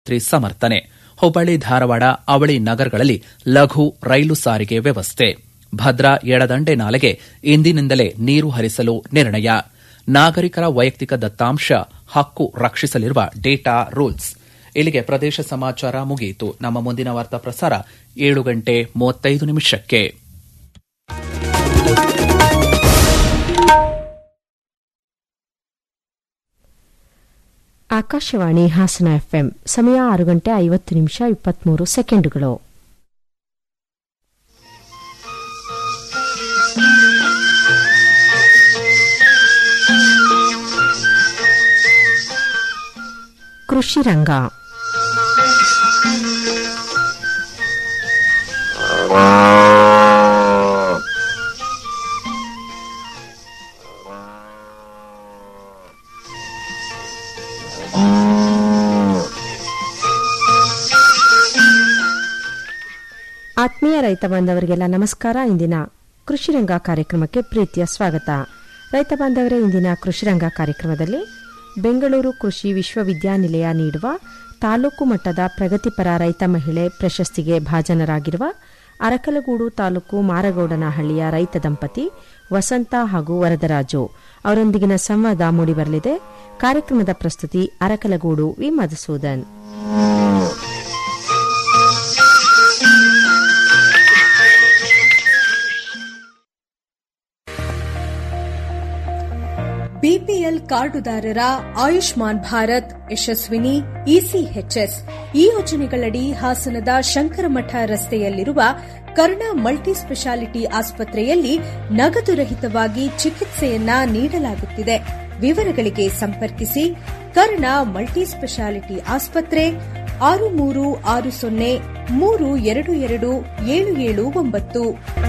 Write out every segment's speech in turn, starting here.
Three ಸಮರ್ಥನೆ ಹುಬ್ಬಳ್ಳಿ ಧಾರವಾಡ ಅವಳಿ ನಗರಗಳಲ್ಲಿ ಲಘು ರೈಲು ಸಾರಿಗೆ ವ್ಯವಸ್ಥೆ ಭದ್ರಾ ಎಡದಂಡೆ ನಾಲೆಗೆ ಇಂದಿನಿಂದಲೇ ನೀರು ಹರಿಸಲು ನಿರ್ಣಯ ನಾಗರಿಕರ ವೈಯಕ್ತಿಕ ದತ್ತಾಂಶ ಹಕ್ಕು ರಕ್ಷಿಸಲಿರುವ ಡೇಟಾ ರೂಲ್ಸ್ ಇಲ್ಲಿಗೆ ಪ್ರದೇಶ ಸಮಾಚಾರ ಮುಗಿಯಿತು ನಮ್ಮ ಮುಂದಿನ ವಾರ್ತಾ ಪ್ರಸಾರ ಏಳು ಗಂಟೆ ಮೂವತ್ತೈದು ನಿಮಿಷಕ್ಕೆ ಆಕಾಶವಾಣಿ ಹಾಸನ ಎಫ್ಎಂ ಸಮಯ ಆರು ಗಂಟೆ ಐವತ್ತು ನಿಮಿಷ ಇಪ್ಪತ್ಮೂರು ಸೆಕೆಂಡುಗಳು ಕೃಷಿ ರಂಗ ಆತ್ಮೀಯ ರೈತ ಬಾಂಧವರಿಗೆಲ್ಲ ನಮಸ್ಕಾರ ಇಂದಿನ ಕೃಷಿರಂಗ ಕಾರ್ಯಕ್ರಮಕ್ಕೆ ಪ್ರೀತಿಯ ಸ್ವಾಗತ ರೈತ ಬಾಂಧವರೇ ಇಂದಿನ ಕೃಷಿರಂಗ ಕಾರ್ಯಕ್ರಮದಲ್ಲಿ ಬೆಂಗಳೂರು ಕೃಷಿ ವಿಶ್ವವಿದ್ಯಾನಿಲಯ ನೀಡುವ ತಾಲೂಕು ಮಟ್ಟದ ಪ್ರಗತಿಪರ ರೈತ ಮಹಿಳೆ ಪ್ರಶಸ್ತಿಗೆ ಭಾಜನರಾಗಿರುವ ಅರಕಲಗೂಡು ತಾಲೂಕು ಮಾರಗೌಡನಹಳ್ಳಿಯ ರೈತ ದಂಪತಿ ವಸಂತ ಹಾಗೂ ವರದರಾಜು ಅವರೊಂದಿಗಿನ ಸಂವಾದ ಮೂಡಿಬರಲಿದೆ ಕಾರ್ಯಕ್ರಮದ ಪ್ರಸ್ತುತಿ ಅರಕಲಗೂಡು ವಿ ಮಧುಸೂದನ್ ಬಿಪಿಎಲ್ ಕಾರ್ಡುದಾರರ ಆಯುಷ್ಮಾನ್ ಭಾರತ್ ಯಶಸ್ವಿನಿ ಇಸಿಎಚ್ಎಸ್ ಈ ಯೋಜನೆಗಳಡಿ ಹಾಸನದ ಶಂಕರಮಠ ರಸ್ತೆಯಲ್ಲಿರುವ ಕರ್ಣ ಮಲ್ಟಿ ಸ್ಪೆಷಾಲಿಟಿ ಆಸ್ಪತ್ರೆಯಲ್ಲಿ ನಗದು ರಹಿತವಾಗಿ ಚಿಕಿತ್ಸೆಯನ್ನ ನೀಡಲಾಗುತ್ತಿದೆ ವಿವರಗಳಿಗೆ ಸಂಪರ್ಕಿಸಿ ಕರ್ಣ ಮಲ್ಟಿ ಸ್ಪೆಷಾಲಿಟಿ ಆಸ್ಪತ್ರೆ ಆರು ಮೂರು ಆರು ಸೊನ್ನೆ ಮೂರು ಎರಡು ಎರಡು ಏಳು ಏಳು ಒಂಬತ್ತು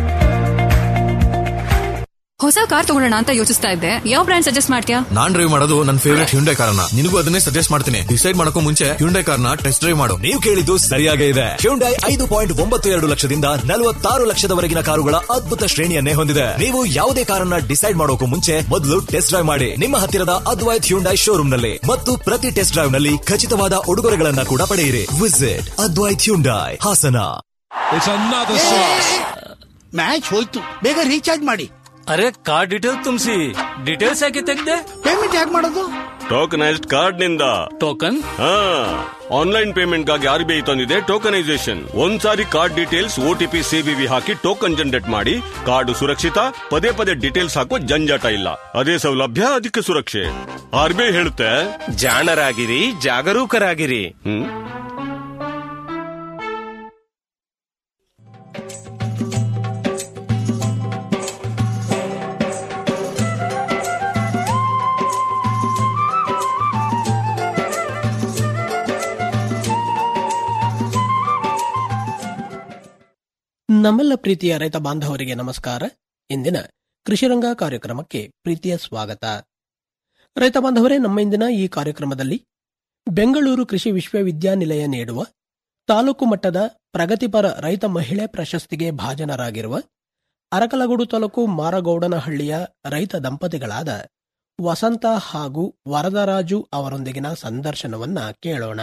ಹೊಸ ಕಾರ್ ತಗೊಳ್ಳೋಣ ಅಂತ ಯೋಚಿಸ್ತಾ ಇದ್ದೆ ಯಾವ ಬ್ರ್ಯಾಂಡ್ ಸಜೆಸ್ಟ್ ಮಾಡ್ತೀಯಾ ನಾನ್ ಡ್ರೈವ್ ಮಾಡೋದು ನನ್ನ ಫೇವರೇಟ್ ಹ್ಯುಂಡೈ ಕಾರ್ನ ನಿನಗೂ ಅದನ್ನೇ ಸಜೆಸ್ಟ್ ಮಾಡ್ತೀನಿ ಡಿಸೈಡ್ ಮಾಡಕ್ಕೂ ಮುಂಚೆ ಹ್ಯುಂಡೈ ಕಾರ್ನ ಟೆಸ್ಟ್ ಡ್ರೈವ್ ಮಾಡು ನೀವು ಕೇಳಿದ್ದು ಸರಿಯಾಗೇ ಇದೆ ಹ್ಯುಂಡೈ ಐದು ಪಾಯಿಂಟ್ ಒಂಬತ್ತು ಎರಡು ಲಕ್ಷದಿಂದ ನಲವತ್ತಾರು ಲಕ್ಷದವರೆಗಿನ ಕಾರುಗಳ ಅದ್ಭುತ ಶ್ರೇಣಿಯನ್ನೇ ಹೊಂದಿದೆ ನೀವು ಯಾವುದೇ ಕಾರನ್ನ ಡಿಸೈಡ್ ಮಾಡೋಕು ಮುಂಚೆ ಮೊದಲು ಟೆಸ್ಟ್ ಡ್ರೈವ್ ಮಾಡಿ ನಿಮ್ಮ ಹತ್ತಿರದ ಅದ್ವೈತ್ ಹ್ಯುಂಡೈ ಶೋರೂಮ್ ನಲ್ಲಿ ಮತ್ತು ಪ್ರತಿ ಟೆಸ್ಟ್ ಡ್ರೈವ್ ನಲ್ಲಿ ಖಚಿತವಾದ ಉಡುಗೊರೆಗಳನ್ನ ಕೂಡ ಪಡೆಯಿರಿ visit Advaith Hyundai Hassan match ಹೋಯ್ತು ಬೇಗ ರೀಚಾರ್ಜ್ ಮಾಡಿ ಅರೆ ಕಾರ್ಡ್ ಡೀಟೇಲ್ ತುಂಬಿಸಿ ಡೀಟೇಲ್ಸ್ ಯಾಕೆ ತೆಗ್ದೆ ಪೇಮೆಂಟ್ ಹೇಗೆ ಮಾಡೋದು ಟೋಕನೈಸ್ಡ್ ಕಾರ್ಡ್ ನಿಂದ ಟೋಕನ್ ಹಾ ಆನ್ಲೈನ್ ಪೇಮೆಂಟ್ ಗಾಗಿ ಆರ್ ಬಿ ಐ ತಂದಿದೆ ಟೋಕನೈಸೇಷನ್ ಒಂದ್ಸಾರಿ ಕಾರ್ಡ್ ಡೀಟೇಲ್ಸ್ ಓಟಿಪಿ ಸಿಬಿವಿ ಹಾಕಿ ಟೋಕನ್ ಜನರೇಟ್ ಮಾಡಿ ಕಾರ್ಡ್ ಸುರಕ್ಷಿತ ಪದೇ ಪದೇ ಡೀಟೇಲ್ಸ್ ಹಾಕೋ ಜಂಜಾಟ ಇಲ್ಲ ಅದೇ ಸೌಲಭ್ಯ ಅದಕ್ಕೆ ಸುರಕ್ಷೆ ಆರ್ ಬಿ ಐ ಹೇಳುತ್ತೆ ಜಾಣರಾಗಿರಿ ಜಾಗರೂಕರಾಗಿರಿ ಹ್ಮ್ ನಮ್ಮೆಲ್ಲ ಪ್ರೀತಿಯ ರೈತ ಬಾಂಧವರಿಗೆ ನಮಸ್ಕಾರ ಇಂದಿನ ಕೃಷಿರಂಗ ಕಾರ್ಯಕ್ರಮಕ್ಕೆ ಪ್ರೀತಿಯ ಸ್ವಾಗತ ರೈತ ಬಾಂಧವರೇ ನಮ್ಮ ಇಂದಿನ ಈ ಕಾರ್ಯಕ್ರಮದಲ್ಲಿ ಬೆಂಗಳೂರು ಕೃಷಿ ವಿಶ್ವವಿದ್ಯಾನಿಲಯ ನೀಡುವ ತಾಲೂಕು ಮಟ್ಟದ ಪ್ರಗತಿಪರ ರೈತ ಮಹಿಳೆ ಪ್ರಶಸ್ತಿಗೆ ಭಾಜನರಾಗಿರುವ ಅರಕಲಗೂಡು ತಾಲೂಕು ಮಾರಗೌಡನಹಳ್ಳಿಯ ರೈತ ದಂಪತಿಗಳಾದ ವಸಂತ ಹಾಗೂ ವರದರಾಜು ಅವರೊಂದಿಗಿನ ಸಂದರ್ಶನವನ್ನ ಕೇಳೋಣ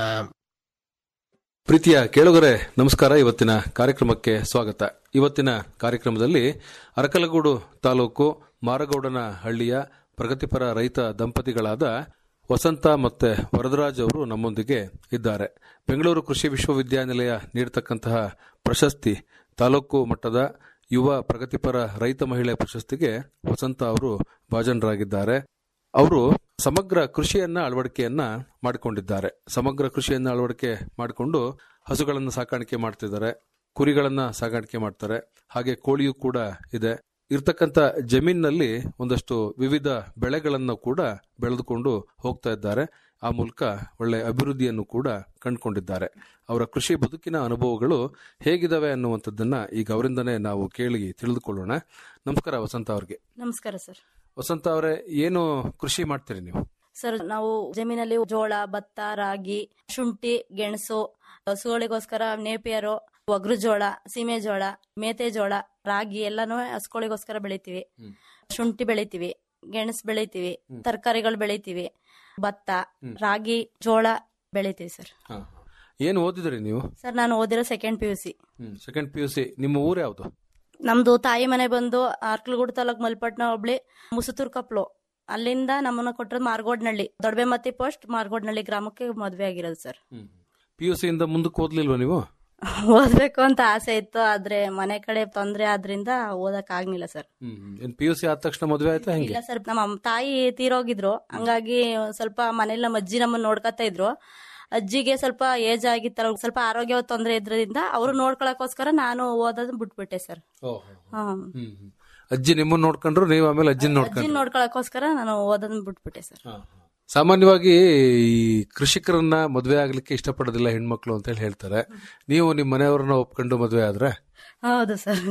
ಪ್ರೀತಿಯ ಕೇಳುಗರೆ ನಮಸ್ಕಾರ ಇವತ್ತಿನ ಕಾರ್ಯಕ್ರಮಕ್ಕೆ ಸ್ವಾಗತ ಇವತ್ತಿನ ಕಾರ್ಯಕ್ರಮದಲ್ಲಿ ಅರಕಲಗೂಡು ತಾಲೂಕು ಮಾರಗೌಡನ ಹಳ್ಳಿಯ ಪ್ರಗತಿಪರ ರೈತ ದಂಪತಿಗಳಾದ ವಸಂತ ಮತ್ತೆ ವರದರಾಜ್ ಅವರು ನಮ್ಮೊಂದಿಗೆ ಇದ್ದಾರೆ ಬೆಂಗಳೂರು ಕೃಷಿ ವಿಶ್ವವಿದ್ಯಾನಿಲಯ ನೀಡತಕ್ಕಂತಹ ಪ್ರಶಸ್ತಿ ತಾಲೂಕು ಮಟ್ಟದ ಯುವ ಪ್ರಗತಿಪರ ರೈತ ಮಹಿಳೆ ಪ್ರಶಸ್ತಿಗೆ ವಸಂತ ಅವರು ಭಾಜನರಾಗಿದ್ದಾರೆ ಅವರು ಸಮಗ್ರ ಕೃಷಿಯನ್ನ ಅಳವಡಿಕೆಯನ್ನ ಮಾಡಿಕೊಂಡಿದ್ದಾರೆ ಸಮಗ್ರ ಕೃಷಿಯನ್ನ ಅಳವಡಿಕೆ ಮಾಡಿಕೊಂಡು ಹಸುಗಳನ್ನು ಸಾಕಾಣಿಕೆ ಮಾಡ್ತಿದ್ದಾರೆ ಕುರಿಗಳನ್ನ ಸಾಗಾಣಿಕೆ ಮಾಡ್ತಾರೆ ಹಾಗೆ ಕೋಳಿಯೂ ಕೂಡ ಇದೆ ಇರ್ತಕ್ಕಂಥ ಜಮೀನಿನಲ್ಲಿ ಒಂದಷ್ಟು ವಿವಿಧ ಬೆಳೆಗಳನ್ನು ಕೂಡ ಬೆಳೆದುಕೊಂಡು ಹೋಗ್ತಾ ಇದ್ದಾರೆ ಆ ಮೂಲಕ ಒಳ್ಳೆ ಅಭಿವೃದ್ಧಿಯನ್ನು ಕೂಡ ಕಂಡುಕೊಂಡಿದ್ದಾರೆ ಅವರ ಕೃಷಿ ಬದುಕಿನ ಅನುಭವಗಳು ಹೇಗಿದಾವೆ ಅನ್ನುವಂಥದ್ದನ್ನ ಈಗ ಅವರಿಂದನೇ ನಾವು ಕೇಳಿ ತಿಳಿದುಕೊಳ್ಳೋಣ ನಮಸ್ಕಾರ ವಸಂತ ಅವ್ರಿಗೆ ನಮಸ್ಕಾರ ಸರ್ ವಸಂತ ಅವರೇ ಏನು ಕೃಷಿ ಮಾಡ್ತೀರಿ ನೀವು ಸರ್ ನಾವು ಜಮೀನಲ್ಲಿ ಜೋಳ ಭತ್ತ ರಾಗಿ ಶುಂಠಿ ಗೆಣಸು ಹಸುಗಳಿಗೋಸ್ಕರ ನೇಪಿಯರು ಒಗ್ರು ಜೋಳ ಸೀಮೆ ಜೋಳ ಮೇತೆ ಜೋಳ ರಾಗಿ ಎಲ್ಲಾನು ಹಸುಗಳಿಗೋಸ್ಕರ ಬೆಳಿತೀವಿ ಶುಂಠಿ ಬೆಳಿತೀವಿ ಗೆಣಸು ಬೆಳಿತೀವಿ ತರಕಾರಿಗಳು ಬೆಳಿತೀವಿ ಭತ್ತ ರಾಗಿ ಜೋಳ ಬೆಳಿತೀವಿ ಸರ್ ಏನ್ ಓದಿದ್ರಿ ನೀವು ಸರ್ ನಾನು ಓದಿರೋ second P U C second P U C ನಿಮ್ಮ ಊರು ಯಾವುದು ನಮ್ದು ತಾಯಿ ಮನೆ ಬಂದು ಅರ್ಕಲಗೂಡು ತಾಲೂಕ್ ಮಲ್ಪಟ್ನ ಹೋಬ್ಳಿ ಮುಸುತೂರ್ ಕಪ್ಲು ಅಲ್ಲಿಂದ ನಮ್ಮನ್ನ ಕೊಟ್ಟರು ಮಾರ್ಗೋಡ್ನಳ್ಳಿ ದೊಡ್ಡಬೆಮ್ಮತ್ತಿ ಪೋಸ್ಟ್ ಮಾರ್ಗೋಡ್ನಳ್ಳಿ ಗ್ರಾಮಕ್ಕೆ ಮದ್ವೆ ಆಗಿರೋದು ಸರ್ ಪಿ ಯು ಇಂದ ಮುಂದಕ್ಕೆ ಓದ್ಲಿಲ್ವಾ ನೀವು ಓದ್ಬೇಕು ಅಂತ ಆಸೆ ಇತ್ತು ಆದ್ರೆ ಮನೆ ಕಡೆ ತೊಂದ್ರೆ ಆದ್ರಿಂದ ಓದಕ್ ಆಗ್ಲಿಲ್ಲ ಸರ್ ಏನ್ ಪಿ ಯು ಸಿ ಆದ ತಕ್ಷಣ ಮದುವೆ ಆಯ್ತಾ ಹೆಂಗೆ ಇಲ್ಲ ಸರ್ ನಮ್ಮ ಅಮ್ಮ- ತಾಯಿ ತೀರೋಗಿದ್ರು ಹಂಗಾಗಿ ಒಂದ್ ಸ್ವಲ್ಪ ಮನೇಲಿ ನಮ್ಮ ಅಜ್ಜಿ ನಮ್ಮನ್ನ ನೋಡ್ಕೊತಾ ಇದ್ರು ಅಜ್ಜಿಗೆ ಸ್ವಲ್ಪ ಏಜ್ ಆಗಿತ್ತಲ್ಲ ಸ್ವಲ್ಪ ಆರೋಗ್ಯ ತೊಂದರೆ ಇದ್ರಿಂದ ಅವರು ನೋಡ್ಕೊಳಕೋಸ್ಕರ ನಾನು ಓದೋದನ್ನ ಬಿಟ್ಬಿಟ್ಟೆ ಸರ್ ಹಾ ಅಜ್ಜಿ ನಿಮ್ಮನ್ನ ನೋಡ್ಕೊಂಡ್ರು ನೀವು ಆಮೇಲೆ ಅಜ್ಜಿನ ಅಜ್ಜಿ ನೋಡ್ಕೊಂಡ್ರು ನೋಡ್ಕೊಳಕೋಸ್ಕರ ನಾನು ಓದೋದನ್ನ ಬಿಟ್ಬಿಟ್ಟೆ ಸರ್ ಸಾಮಾನ್ಯವಾಗಿ ಈ ಕೃಷಿಕರನ್ನ ಮದುವೆ ಆಗ್ಲಿಕ್ಕೆ ಇಷ್ಟಪಡೋದಿಲ್ಲ ಹೆಣ್ಮಕ್ಳು ಅಂತ ಹೇಳಿ ಹೇಳ್ತಾರೆ ನೀವು ನಿಮ್ಮ ಮನೆಯವ್ರನ್ನ ಒಪ್ಕೊಂಡು ಮದುವೆ ಆದ್ರೆ ಹೌದು ಸರ್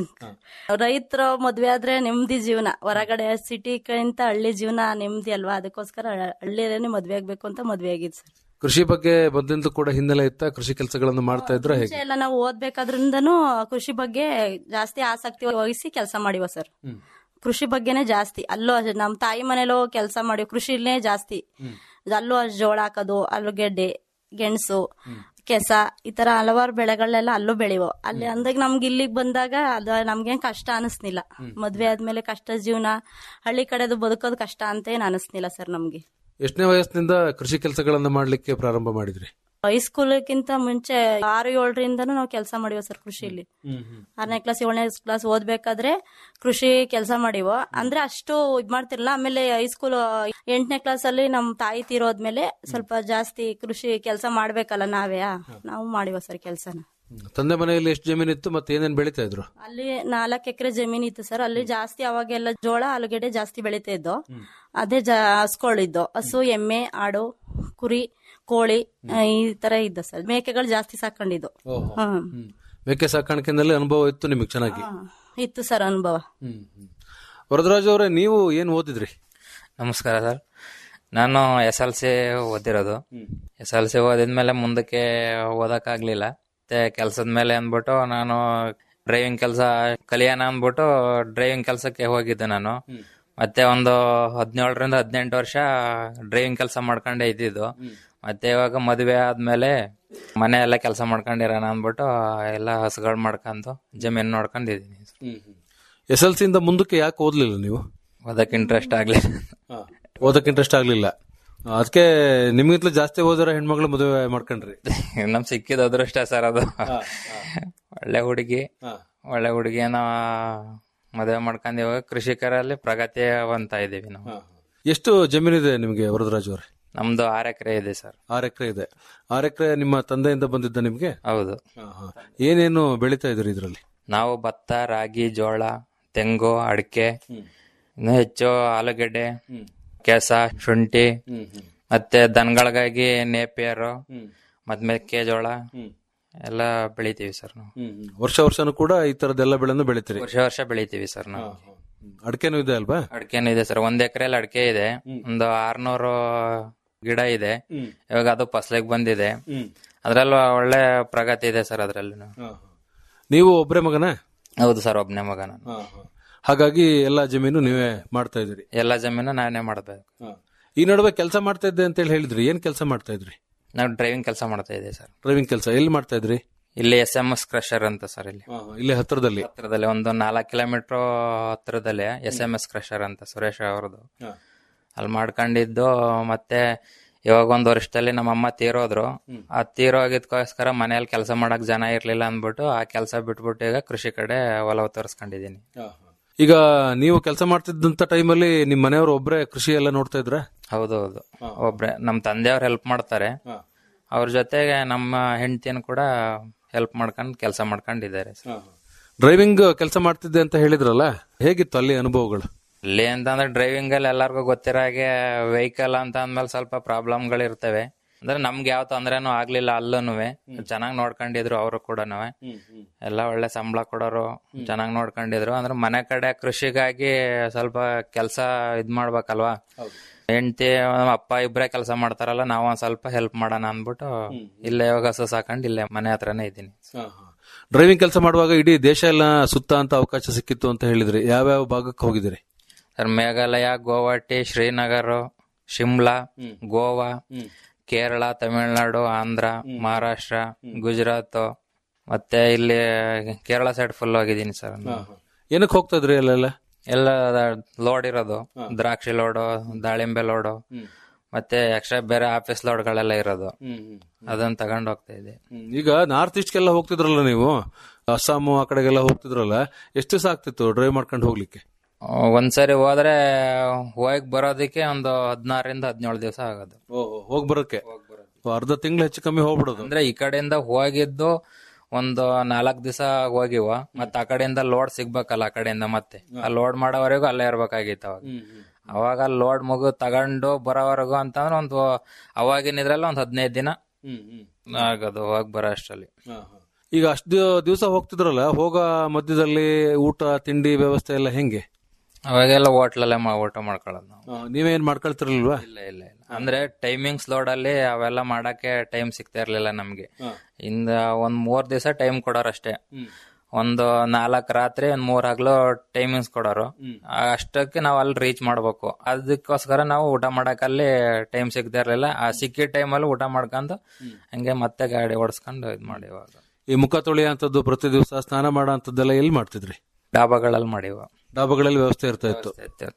ರೈತರ ಮದ್ವೆ ಆದ್ರೆ ನೆಮ್ಮದಿ ಜೀವನ ಹೊರಗಡೆ ಸಿಟಿಗಿಂತ ಹಳ್ಳಿ ಜೀವನ ನೆಮ್ಮದಿ ಅಲ್ವಾ ಅದಕ್ಕೋಸ್ಕರ ಹಳ್ಳಿಯಲ್ಲೇ ಮದ್ವೆ ಆಗ್ಬೇಕು ಅಂತ ಮದ್ವೆ ಆಗಿದ್ ಸರ್ ಕೃಷಿ ಬಗ್ಗೆ ಬಂದಿಂದ ಕೂಡ ಹಿನ್ನೆಲೆ ಇತ್ತ ಕೃಷಿ ಕೆಲಸಗಳನ್ನು ಮಾಡ್ತಾ ಇದ್ರ ಹೇಗೆ ಮುಂಚೆ ಎಲ್ಲ ನಾವು ಓದ್ಬೇಕಾದ್ರಿಂದನೂ ಕೃಷಿ ಬಗ್ಗೆ ಜಾಸ್ತಿ ಆಸಕ್ತಿ ವಹಿಸಿ ಕೆಲಸ ಮಾಡಿವ ಸರ್ ಕೃಷಿ ಬಗ್ಗೆನೆ ಜಾಸ್ತಿ ಅಲ್ಲೂ ಅಷ್ಟೇ ನಮ್ ತಾಯಿ ಮನೇಲೂ ಕೆಲಸ ಮಾಡಿ ಕೃಷಿಲೇ ಜಾಸ್ತಿ ಅಲ್ಲೂ ಅಷ್ಟ್ ಜೋಳ ಹಾಕೋದು ಆಲೂಗೆಡ್ಡೆ ಗೆಣಸು ಕೆಸ ಈ ತರ ಹಲವಾರು ಬೆಳೆಗಳೆಲ್ಲ ಅಲ್ಲೂ ಬೆಳೆಯವು ಅಲ್ಲಿ ಅಂದಾಗ ನಮ್ಗೆ ಇಲ್ಲಿಗೆ ಬಂದಾಗ ಅದು ನಮ್ಗೇನ್ ಕಷ್ಟ ಅನಿಸ್ನಿಲ್ಲ ಮದ್ವೆ ಆದ್ಮೇಲೆ ಕಷ್ಟ ಜೀವನ ಹಳ್ಳಿ ಕಡೆದು ಬದುಕೋದು ಕಷ್ಟ ಅಂತ ಏನ್ ಅನಿಸ್ನಿಲ್ಲ ಸರ್ ನಮ್ಗೆ ಎಷ್ಟನೇ ವಯಸ್ಸಿನಿಂದ ಕೃಷಿ ಕೆಲಸಗಳನ್ನ ಮಾಡ್ಲಿಕ್ಕೆ ಪ್ರಾರಂಭ ಮಾಡಿದ್ರಿ ಹೈಸ್ಕೂಲ್ಗಿಂತ ಮುಂಚೆ ಆರು ಏಳರಿಂದನೂ ನಾವು ಕೆಲಸ ಮಾಡಿವ ಸರ್ ಕೃಷಿಲಿ ಆರನೇ ಕ್ಲಾಸ್ ಏಳನೇ ಕ್ಲಾಸ್ ಓದ್ಬೇಕಾದ್ರೆ ಕೃಷಿ ಕೆಲಸ ಮಾಡಿವ ಅಂದ್ರೆ ಅಷ್ಟು ಇದ್ ಮಾಡ್ತಿರ್ಲಿಲ್ಲ ಆಮೇಲೆ ಹೈಸ್ಕೂಲ್ ಎಂಟನೇ ಕ್ಲಾಸ್ ಅಲ್ಲಿ ನಮ್ ತಾಯಿ ತೀರೋದ್ಮೇಲೆ ಸ್ವಲ್ಪ ಜಾಸ್ತಿ ಕೃಷಿ ಕೆಲಸ ಮಾಡ್ಬೇಕಲ್ಲ ನಾವೇ ನಾವು ಮಾಡಿವ ಸರ್ ಕೆಲಸನ ತಂದೆ ಮನೆಯಲ್ಲಿ ಎಷ್ಟು ಜಮೀನು ಇತ್ತು ಮತ್ತೆ ಏನೇನ್ ಬೆಳಿತಾ ಇದ್ರು ಅಲ್ಲಿ ನಾಲ್ಕು ಎಕರೆ ಜಮೀನ್ ಇತ್ತು ಸರ್ ಅಲ್ಲಿ ಜಾಸ್ತಿ ಅವಾಗೆಲ್ಲ ಜೋಳ ಆಲೂಗೆಡ್ಡೆ ಜಾಸ್ತಿ ಬೆಳಿತಾ ಇದ್ದು ಅದೇ ಜಾ ಹಸ್ಗಳಿದ್ದು ಹಸು ಎಮ್ಮೆ ಆಡು ಕುರಿ ಕೋಳಿ ಆ, ಈ ತರ ಇದ್ದು ಸರ್ ಮೇಕೆಗಳು ಜಾಸ್ತಿ ಸಾಕೊಂಡಿದ್ದು ಹ್ಮ್ ಮೇಕೆ ಸಾಕಾಣಿಕೆನಲ್ಲಿ ಅನುಭವ ಇತ್ತು ನಿಮಗೆ ಚೆನ್ನಾಗಿ ಇತ್ತು ಸರ್ ಅನುಭವ ವರದರಾಜ್ ಅವರೇ ನೀವು ಏನ್ ಓದಿದ್ರಿ ನಮಸ್ಕಾರ ಸರ್ ನಾನು ಎಸ್ ಎಲ್ ಸಿ ಓದಿರೋದು ಎಸ್ ಎಲ್ ಸಿ ಓದಿದ್ಮೇಲೆ ಮುಂದಕ್ಕೆ ಓದಕ್ಕಾಗ್ಲಿಲ್ಲ ಮತ್ತೆ ಕೆಲ್ಸದ ಮೇಲೆ ಅಂದ್ಬಿಟ್ಟು ನಾನು ಡ್ರೈವಿಂಗ್ ಕೆಲಸ ಕಲಿಯೋಣ ಅಂದ್ಬಿಟ್ಟು ಡ್ರೈವಿಂಗ್ ಕೆಲಸಕ್ಕೆ ಹೋಗಿದ್ದೆ ನಾನು ಮತ್ತೆ ಒಂದು ಹದಿನೇಳರಿಂದ ಹದಿನೆಂಟು ವರ್ಷ ಡ್ರೈವಿಂಗ್ ಕೆಲಸ ಮಾಡ್ಕೊಂಡೇ ಇದ್ದಿದ್ದು ಮತ್ತೆ ಇವಾಗ ಮದುವೆ ಆದ್ಮೇಲೆ ಮನೆ ಎಲ್ಲ ಕೆಲಸ ಮಾಡ್ಕೊಂಡಿರೋಣ ಅಂದ್ಬಿಟ್ಟು ಎಲ್ಲ ಹಸುಗಳು ಮಾಡ್ಕೊಂಡು ಜಮೀನ್ ನೋಡ್ಕೊಂಡಿದೀನಿ ಎಸ್ ಎಲ್ ಸಿಯಿಂದ ಮುಂದಕ್ಕೆ ಯಾಕೆ ಓದ್ಲಿಲ್ಲ ನೀವು ಓದಕ್ಕೆ ಇಂಟ್ರೆಸ್ಟ್ ಆಗ್ಲಿ ಓದಕ್ಕೆ ಇಂಟ್ರೆಸ್ಟ್ ಆಗ್ಲಿಲ್ಲ ಅದಕ್ಕೆ ನಿಮ್ಗಿಂತಲೂ ಜಾಸ್ತಿ ಓದಿರೋ ಹೆಣ್ಮಕ್ಳು ಮದುವೆ ಮಾಡ್ಕೊಂಡ್ರಿ ನಮ್ ಸಿಕ್ಕಿದ ಅದೃಷ್ಟ ಸರ್ ಅದು ಒಳ್ಳೆ ಹುಡುಗಿ ಒಳ್ಳೆ ಹುಡುಗಿನ ಮದುವೆ ಮಾಡ್ಕೊಂಡು ಇವಾಗ ಕೃಷಿಕರಲ್ಲಿ ಪ್ರಗತಿ ಹೊಂದ್ತಾ ಇದೀವಿ ನಾವು ಎಷ್ಟು ಜಮೀನಿದೆ ನಿಮಗೆ ವರದರಾಜ್ ಅವರೇ ನಮ್ದು ಆರ್ ಎಕರೆ ಇದೆ ಸರ್ ಆರ್ ಎಕರೆ ಇದೆ ಆರ್ ಎಕರೆ ನಿಮ್ಮ ತಂದೆಯಿಂದ ಬಂದಿದ್ದ ನಿಮ್ಗೆ ಹೌದು ಏನೇನು ಬೆಳಿತಾ ಇದ್ರಿ ಇದ್ರಲ್ಲಿ ನಾವು ಭತ್ತ ರಾಗಿ ಜೋಳ ತೆಂಗು ಅಡಿಕೆ ಇನ್ನು ಹೆಚ್ಚು ಆಲೂಗೆಡ್ಡೆ ಕೆಸ ಶುಂಠಿ ಮತ್ತೆ ದನಗಳಿಗಾಗಿ ನೇಪಿಯರು ಮತ್ ಮೆಕ್ಕೆಜೋಳ ಎಲ್ಲ ಬೆಳಿತೀವಿ ಸರ್ ನಾವು ವರ್ಷ ವರ್ಷನೂ ಕೂಡ ಈ ತರದೆಲ್ಲ ಬೆಳೆನು ಬೆಳಿತೀರಿ ವರ್ಷ ವರ್ಷ ಬೆಳಿತೀವಿ ಸರ್ ನಾವು ಅಡಿಕೆನೂ ಇದೆ ಅಲ್ವಾ ಅಡಿಕೆನೂ ಇದೆ ಸರ್ ಒಂದ್ ಎಕರೆಯಲ್ಲಿ ಅಡಿಕೆ ಇದೆ ಒಂದು ಆರ್ನೂರು ಗಿಡ ಇದೆ ಇವಾಗ ಅದು ಫಸಲಿಗೆ ಬಂದಿದೆ ಅದ್ರಲ್ಲೂ ಒಳ್ಳೆ ಪ್ರಗತಿ ಇದೆ ಸರ್ ಅದ್ರಲ್ಲಿ ನೀವು ಒಬ್ಬರೇ ಮಗನ ಹೌದು ಸರ್ ಒಬ್ನೇ ಮಗ ನಾನು ಹಾಗಾಗಿ ಎಲ್ಲಾ ಜಮೀನು ನೀವೇ ಮಾಡ್ತಾ ಇದ್ರಿ ಎಲ್ಲ ಜಮೀನು ನಾನೇ ಮಾಡ್ಬೇಕು ಈ ನಡುವೆ ಕೆಲಸ ಮಾಡ್ತಾ ಇದ್ದೆ ಅಂತ ಹೇಳಿ ಹೇಳಿದ್ರಿ ಏನ್ ಕೆಲಸ ಮಾಡ್ತಾ ಇದ್ರಿ ನಾವು ಡ್ರೈವಿಂಗ್ ಕೆಲಸ ಮಾಡ್ತಾ ಇದ್ದೀವಿ ಸರ್ ಡ್ರೈವಿಂಗ್ ಕೆಲಸ ಎಲ್ಲಿ ಮಾಡ್ತಾ ಇದ್ರಿ ಇಲ್ಲಿ ಎಸ್ ಎಂ ಎಸ್ ಕ್ರಷರ್ ಅಂತ ಸರ್ ಇಲ್ಲಿ ಇಲ್ಲಿ ಹತ್ರದಲ್ಲಿ ಹತ್ರದಲ್ಲಿ ಒಂದು ನಾಲ್ಕು ಕಿಲೋಮೀಟರ್ ಹತ್ರದಲ್ಲಿ ಎಸ್ ಎಂ ಎಸ್ ಕ್ರಷರ್ ಅಂತ ಸುರೇಶ್ ಅವ್ರದ್ದು ಅಲ್ಲಿ ಮಾಡ್ಕೊಂಡಿದ್ದು ಮತ್ತೆ ಇವಾಗ ಒಂದ್ ವರ್ಷದಲ್ಲಿ ನಮ್ಮ ಅಮ್ಮ ತೀರೋದ್ರು ಆ ತೀರೋಗಿದ್ಕೋಸ್ಕರ ಮನೇಲಿ ಕೆಲಸ ಮಾಡಕ್ ಜನ ಇರ್ಲಿಲ್ಲ ಅಂದ್ಬಿಟ್ಟು ಆ ಕೆಲಸ ಬಿಟ್ಬಿಟ್ಟು ಈಗ ಕೃಷಿ ಕಡೆ ಒಲವು ತೋರಿಸ್ಕೊಂಡಿದೀನಿ ಈಗ ನೀವು ಕೆಲಸ ಮಾಡ್ತಿದ್ದಂತ ಟೈಮಲ್ಲಿ ನಿಮ್ ಮನೆಯವರು ಒಬ್ರೇ ಕೃಷಿ ಎಲ್ಲ ನೋಡ್ತಾ ಇದ್ರ ಹೌದೌದು ಒಬ್ರೆ ನಮ್ ತಂದೆಯವ್ರು ಹೆಲ್ಪ್ ಮಾಡ್ತಾರೆ ಅವ್ರ ಜೊತೆಗೆ ನಮ್ಮ ಹೆಂಡತಿನ ಕೂಡ ಹೆಲ್ಪ್ ಮಾಡ್ಕೊಂಡು ಕೆಲಸ ಮಾಡ್ಕೊಂಡಿದ್ದಾರೆ ಡ್ರೈವಿಂಗ್ ಕೆಲಸ ಮಾಡ್ತಿದ್ದೆ ಅಂತ ಹೇಳಿದ್ರಲ್ಲ ಹೇಗಿತ್ತು ಅಲ್ಲಿ ಅನುಭವಗಳು ಅಲ್ಲಿ ಅಂತಂದ್ರೆ ಡ್ರೈವಿಂಗ್ ಅಲ್ಲಿ ಎಲ್ಲಾರ್ಗು ಗೊತ್ತಿರೋ ಹಾಗೆ ವೆಹಿಕಲ್ ಅಂತ ಅಂದ್ಮೇಲೆ ಸ್ವಲ್ಪ ಪ್ರಾಬ್ಲಮ್ಗಳು ಇರ್ತವೆ ಅಂದ್ರೆ ನಮ್ಗೆ ಯಾವ ತೊಂದ್ರೆನೂ ಆಗ್ಲಿಲ್ಲ ಅಲ್ಲೂನು ಚೆನ್ನಾಗ್ ನೋಡ್ಕೊಂಡಿದ್ರು ಅವರು ಕೂಡ ಎಲ್ಲ ಒಳ್ಳೆ ಸಂಬಳ ಕೊಡೋರು ಚೆನ್ನಾಗ್ ನೋಡ್ಕೊಂಡಿದ್ರು ಅಂದ್ರೆ ಮನೆ ಕಡೆ ಕೃಷಿಗಾಗಿ ಸ್ವಲ್ಪ ಕೆಲ್ಸ ಇದ್ ಮಾಡ್ಬೇಕಲ್ವಾ ಹೆಂಡತಿ ಅಪ್ಪ ಇಬ್ರೇ ಕೆಲಸ ಮಾಡ್ತಾರಲ್ಲ ನಾವು ಒಂದ್ ಸ್ವಲ್ಪ ಹೆಲ್ಪ್ ಮಾಡೋಣ ಅಂದ್ಬಿಟ್ಟು ಇಲ್ಲೇ ಇವಾಗ ಹಸು ಸಾಕೊಂಡು ಇಲ್ಲೇ ಮನೆ ಹತ್ರನೇ ಇದ್ದೀನಿ ಡ್ರೈವಿಂಗ್ ಕೆಲಸ ಮಾಡುವಾಗ ಇಡೀ ದೇಶ ಎಲ್ಲ ಸುತ್ತ ಅಂತ ಅವಕಾಶ ಸಿಕ್ಕಿತ್ತು ಅಂತ ಹೇಳಿದ್ರಿ ಯಾವ್ಯಾವ ಭಾಗಕ್ಕೆ ಹೋಗಿದಿರಿ ಸರ್ ಮೇಘಾಲಯ ಗೋವಾಟಿ ಶ್ರೀನಗರ ಶಿಮ್ಲಾ ಗೋವಾ ಕೇರಳ ತಮಿಳುನಾಡು ಆಂಧ್ರ ಮಹಾರಾಷ್ಟ್ರ ಗುಜರಾತ್ ಮತ್ತೆ ಇಲ್ಲಿ ಕೇರಳ ಸೈಡ್ ಫುಲ್ ಹೋಗಿದ್ದೀನಿ ಸರ್ ಏನಕ್ಕೆ ಹೋಗ್ತಾ ಇದ್ರಿ ಅಲ್ಲೆಲ್ಲ ಎಲ್ಲ ಲೋಡ್ ಇರೋದು ದ್ರಾಕ್ಷಿ ಲೋಡು ದಾಳಿಂಬೆ ಲೋಡು ಮತ್ತೆ ಎಕ್ಸ್ಟ್ರಾ ಬೇರೆ ಆಫೀಸ್ ಲೋಡ್ಗಳೆಲ್ಲ ಇರೋದು ಅದನ್ನ ತಗೊಂಡ್ ಹೋಗ್ತಾ ಇದ್ದೆ ಈಗ ನಾರ್ತ್ ಈಸ್ಟ್ಗೆಲ್ಲ ಹೋಗ್ತಿದ್ರಲ್ಲ ನೀವು ಅಸ್ಸಾಮು ಆ ಕಡೆಗೆಲ್ಲ ಹೋಗ್ತಿದ್ರಲ್ಲ ಎಷ್ಟು ದಿವಸ ಆಗ್ತಿತ್ತು ಡ್ರೈವ್ ಮಾಡ್ಕೊಂಡು ಹೋಗ್ಲಿಕ್ಕೆ ಆ, ಒಂದ್ಸರಿ ಹೋದ್ರೆ ಹೋಗಿ ಬರೋದಕ್ಕೆ ಒಂದು ಹದಿನಾರರಿಂದ ಹದಿನೇಳು ದಿವಸ ಆಗೋದು ಹೋಗ್ ಬರಕ್ಕೆ ಓ, ಅರ್ಧ ತಿಂಗಳು ಹೆಚ್ಚು ಕಮ್ಮಿ ಹೋಗ್ಬಿಡೋದು ಅಂದ್ರೆ ಈ ಕಡೆಯಿಂದ ಹೋಗಿದ್ದು ಒಂದು ನಾಲ್ಕ್ ದಿವಸ ಹೋಗಿವ ಮತ್ತ ಆ ಕಡೆಯಿಂದ ಲೋಡ್ ಸಿಗ್ಬೇಕಲ್ಲ ಆ ಕಡೆಯಿಂದ ಮತ್ತೆ ಆ ಲೋಡ್ ಮಾಡೋವರೆಗೂ ಅಲ್ಲೇ ಇರ್ಬೇಕಾಗಿತ್ತು ಅವಾಗ ಅವಾಗ ಲೋಡ್ ಮುಗು ತಗೊಂಡು ಬರೋವರೆಗೂ ಅಂತಂದ್ರೆ ಒಂದು ಅವಾಗಿನ ಇದ್ರಲ್ಲಿ ಒಂದ್ ಹದಿನೈದು ದಿನ ಆಗೋದು ಹೋಗ್ ಬರೋ ಅಷ್ಟರಲ್ಲಿ ಈಗ ಅಷ್ಟು ದಿವಸ ಹೋಗ್ತಿದ್ರಲ್ಲ ಹೋಗ ಮಧ್ಯದಲ್ಲಿ ಊಟ ತಿಂಡಿ ವ್ಯವಸ್ಥೆ ಎಲ್ಲ ಹೆಂಗೆ ಅವಾಗೆಲ್ಲ ಹೋಟ್ಲಲ್ಲೇ ಮಾ ಊಟ ಮಾಡ್ಕೊಳ್ಳೋದು ನಾವು ಆ, ನೀವೇನ್ ಮಾಡ್ಕೊಳ್ತಿರಲ್ವಾ ಇಲ್ಲ ಇಲ್ಲ ಇಲ್ಲ ಅಂದ್ರೆ ಟೈಮಿಂಗ್ಸ್ ಲೋಡ್ ಅಲ್ಲಿ ಅವೆಲ್ಲ ಮಾಡಕ್ಕೆ ಟೈಮ್ ಸಿಗ್ತಾ ಇರ್ಲಿಲ್ಲ ನಮ್ಗೆ ಇಂದ ಒಂದ್ ಮೂರ್ ದಿವಸ ಟೈಮ್ ಕೊಡೋರಷ್ಟೇ ಒಂದು ನಾಲ್ಕ್ ರಾತ್ರಿ ಒಂದ್ ಮೂರ್ ಹಗ್ಲು ಟೈಮಿಂಗ್ಸ್ ಕೊಡೋರು ಅಷ್ಟಕ್ಕೆ ನಾವ್ ಅಲ್ಲಿ ರೀಚ್ ಮಾಡ್ಬೇಕು ಅದಕ್ಕೋಸ್ಕರ ನಾವು ಊಟ ಮಾಡಕ್ ಅಲ್ಲಿ ಟೈಮ್ ಸಿಗ್ತಾ ಇರ್ಲಿಲ್ಲ ಆ ಸಿಕ್ಕಿದ ಟೈಮಲ್ಲಿ ಊಟ ಮಾಡ್ಕೊಂಡು ಹಂಗೆ ಮತ್ತೆ ಗಾಡಿ ಓಡಿಸ್ಕೊಂಡು ಇದ್ ಮಾಡಿ ಇವಾಗ ಈ ಮುಖ ತೊಳೆಯಂತದ್ದು ಪ್ರತಿ ದಿವಸ ಸ್ನಾನ ಮಾಡೋ ಅಂತದ್ದೆಲ್ಲ ಎಲ್ಲಿ ಮಾಡ್ತಿದ್ರಿ ಡಾಬಾಗಳಲ್ಲಿ ಮಾಡಿವ ಡಾಬಾಗಳಲ್ಲಿ ವ್ಯವಸ್ಥೆ ಇರ್ತಾ ಇತ್ತು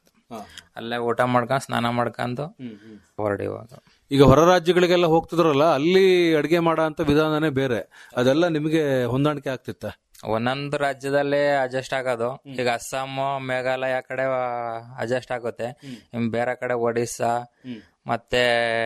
ಅಲ್ಲೇ ಊಟ ಮಾಡ್ಕೊಂಡು ಸ್ನಾನ ಮಾಡ್ಕೊಂಡು ಹೊರಡಿವಾಗ ಈಗ ಹೊರ ರಾಜ್ಯಗಳಿಗೆಲ್ಲ ಹೋಗ್ತಿದ್ರಲ್ಲ ಅಲ್ಲಿ ಅಡಿಗೆ ಮಾಡೋ ಅಂತ ವಿಧಾನನೇ ಬೇರೆ ಅದೆಲ್ಲ ನಿಮಗೆ ಹೊಂದಾಣಿಕೆ ಆಗ್ತಿತ್ತ ಒಂದೊಂದು ರಾಜ್ಯದಲ್ಲಿ ಅಡ್ಜಸ್ಟ್ ಆಗೋದು ಈಗ ಅಸ್ಸಾಂ ಮೇಘಾಲಯ ಕಡೆ ಅಡ್ಜಸ್ಟ್ ಆಗುತ್ತೆ ಇನ್ ಬೇರೆ ಕಡೆ ಒಡಿಸ್ಸಾ ಮತ್ತೆ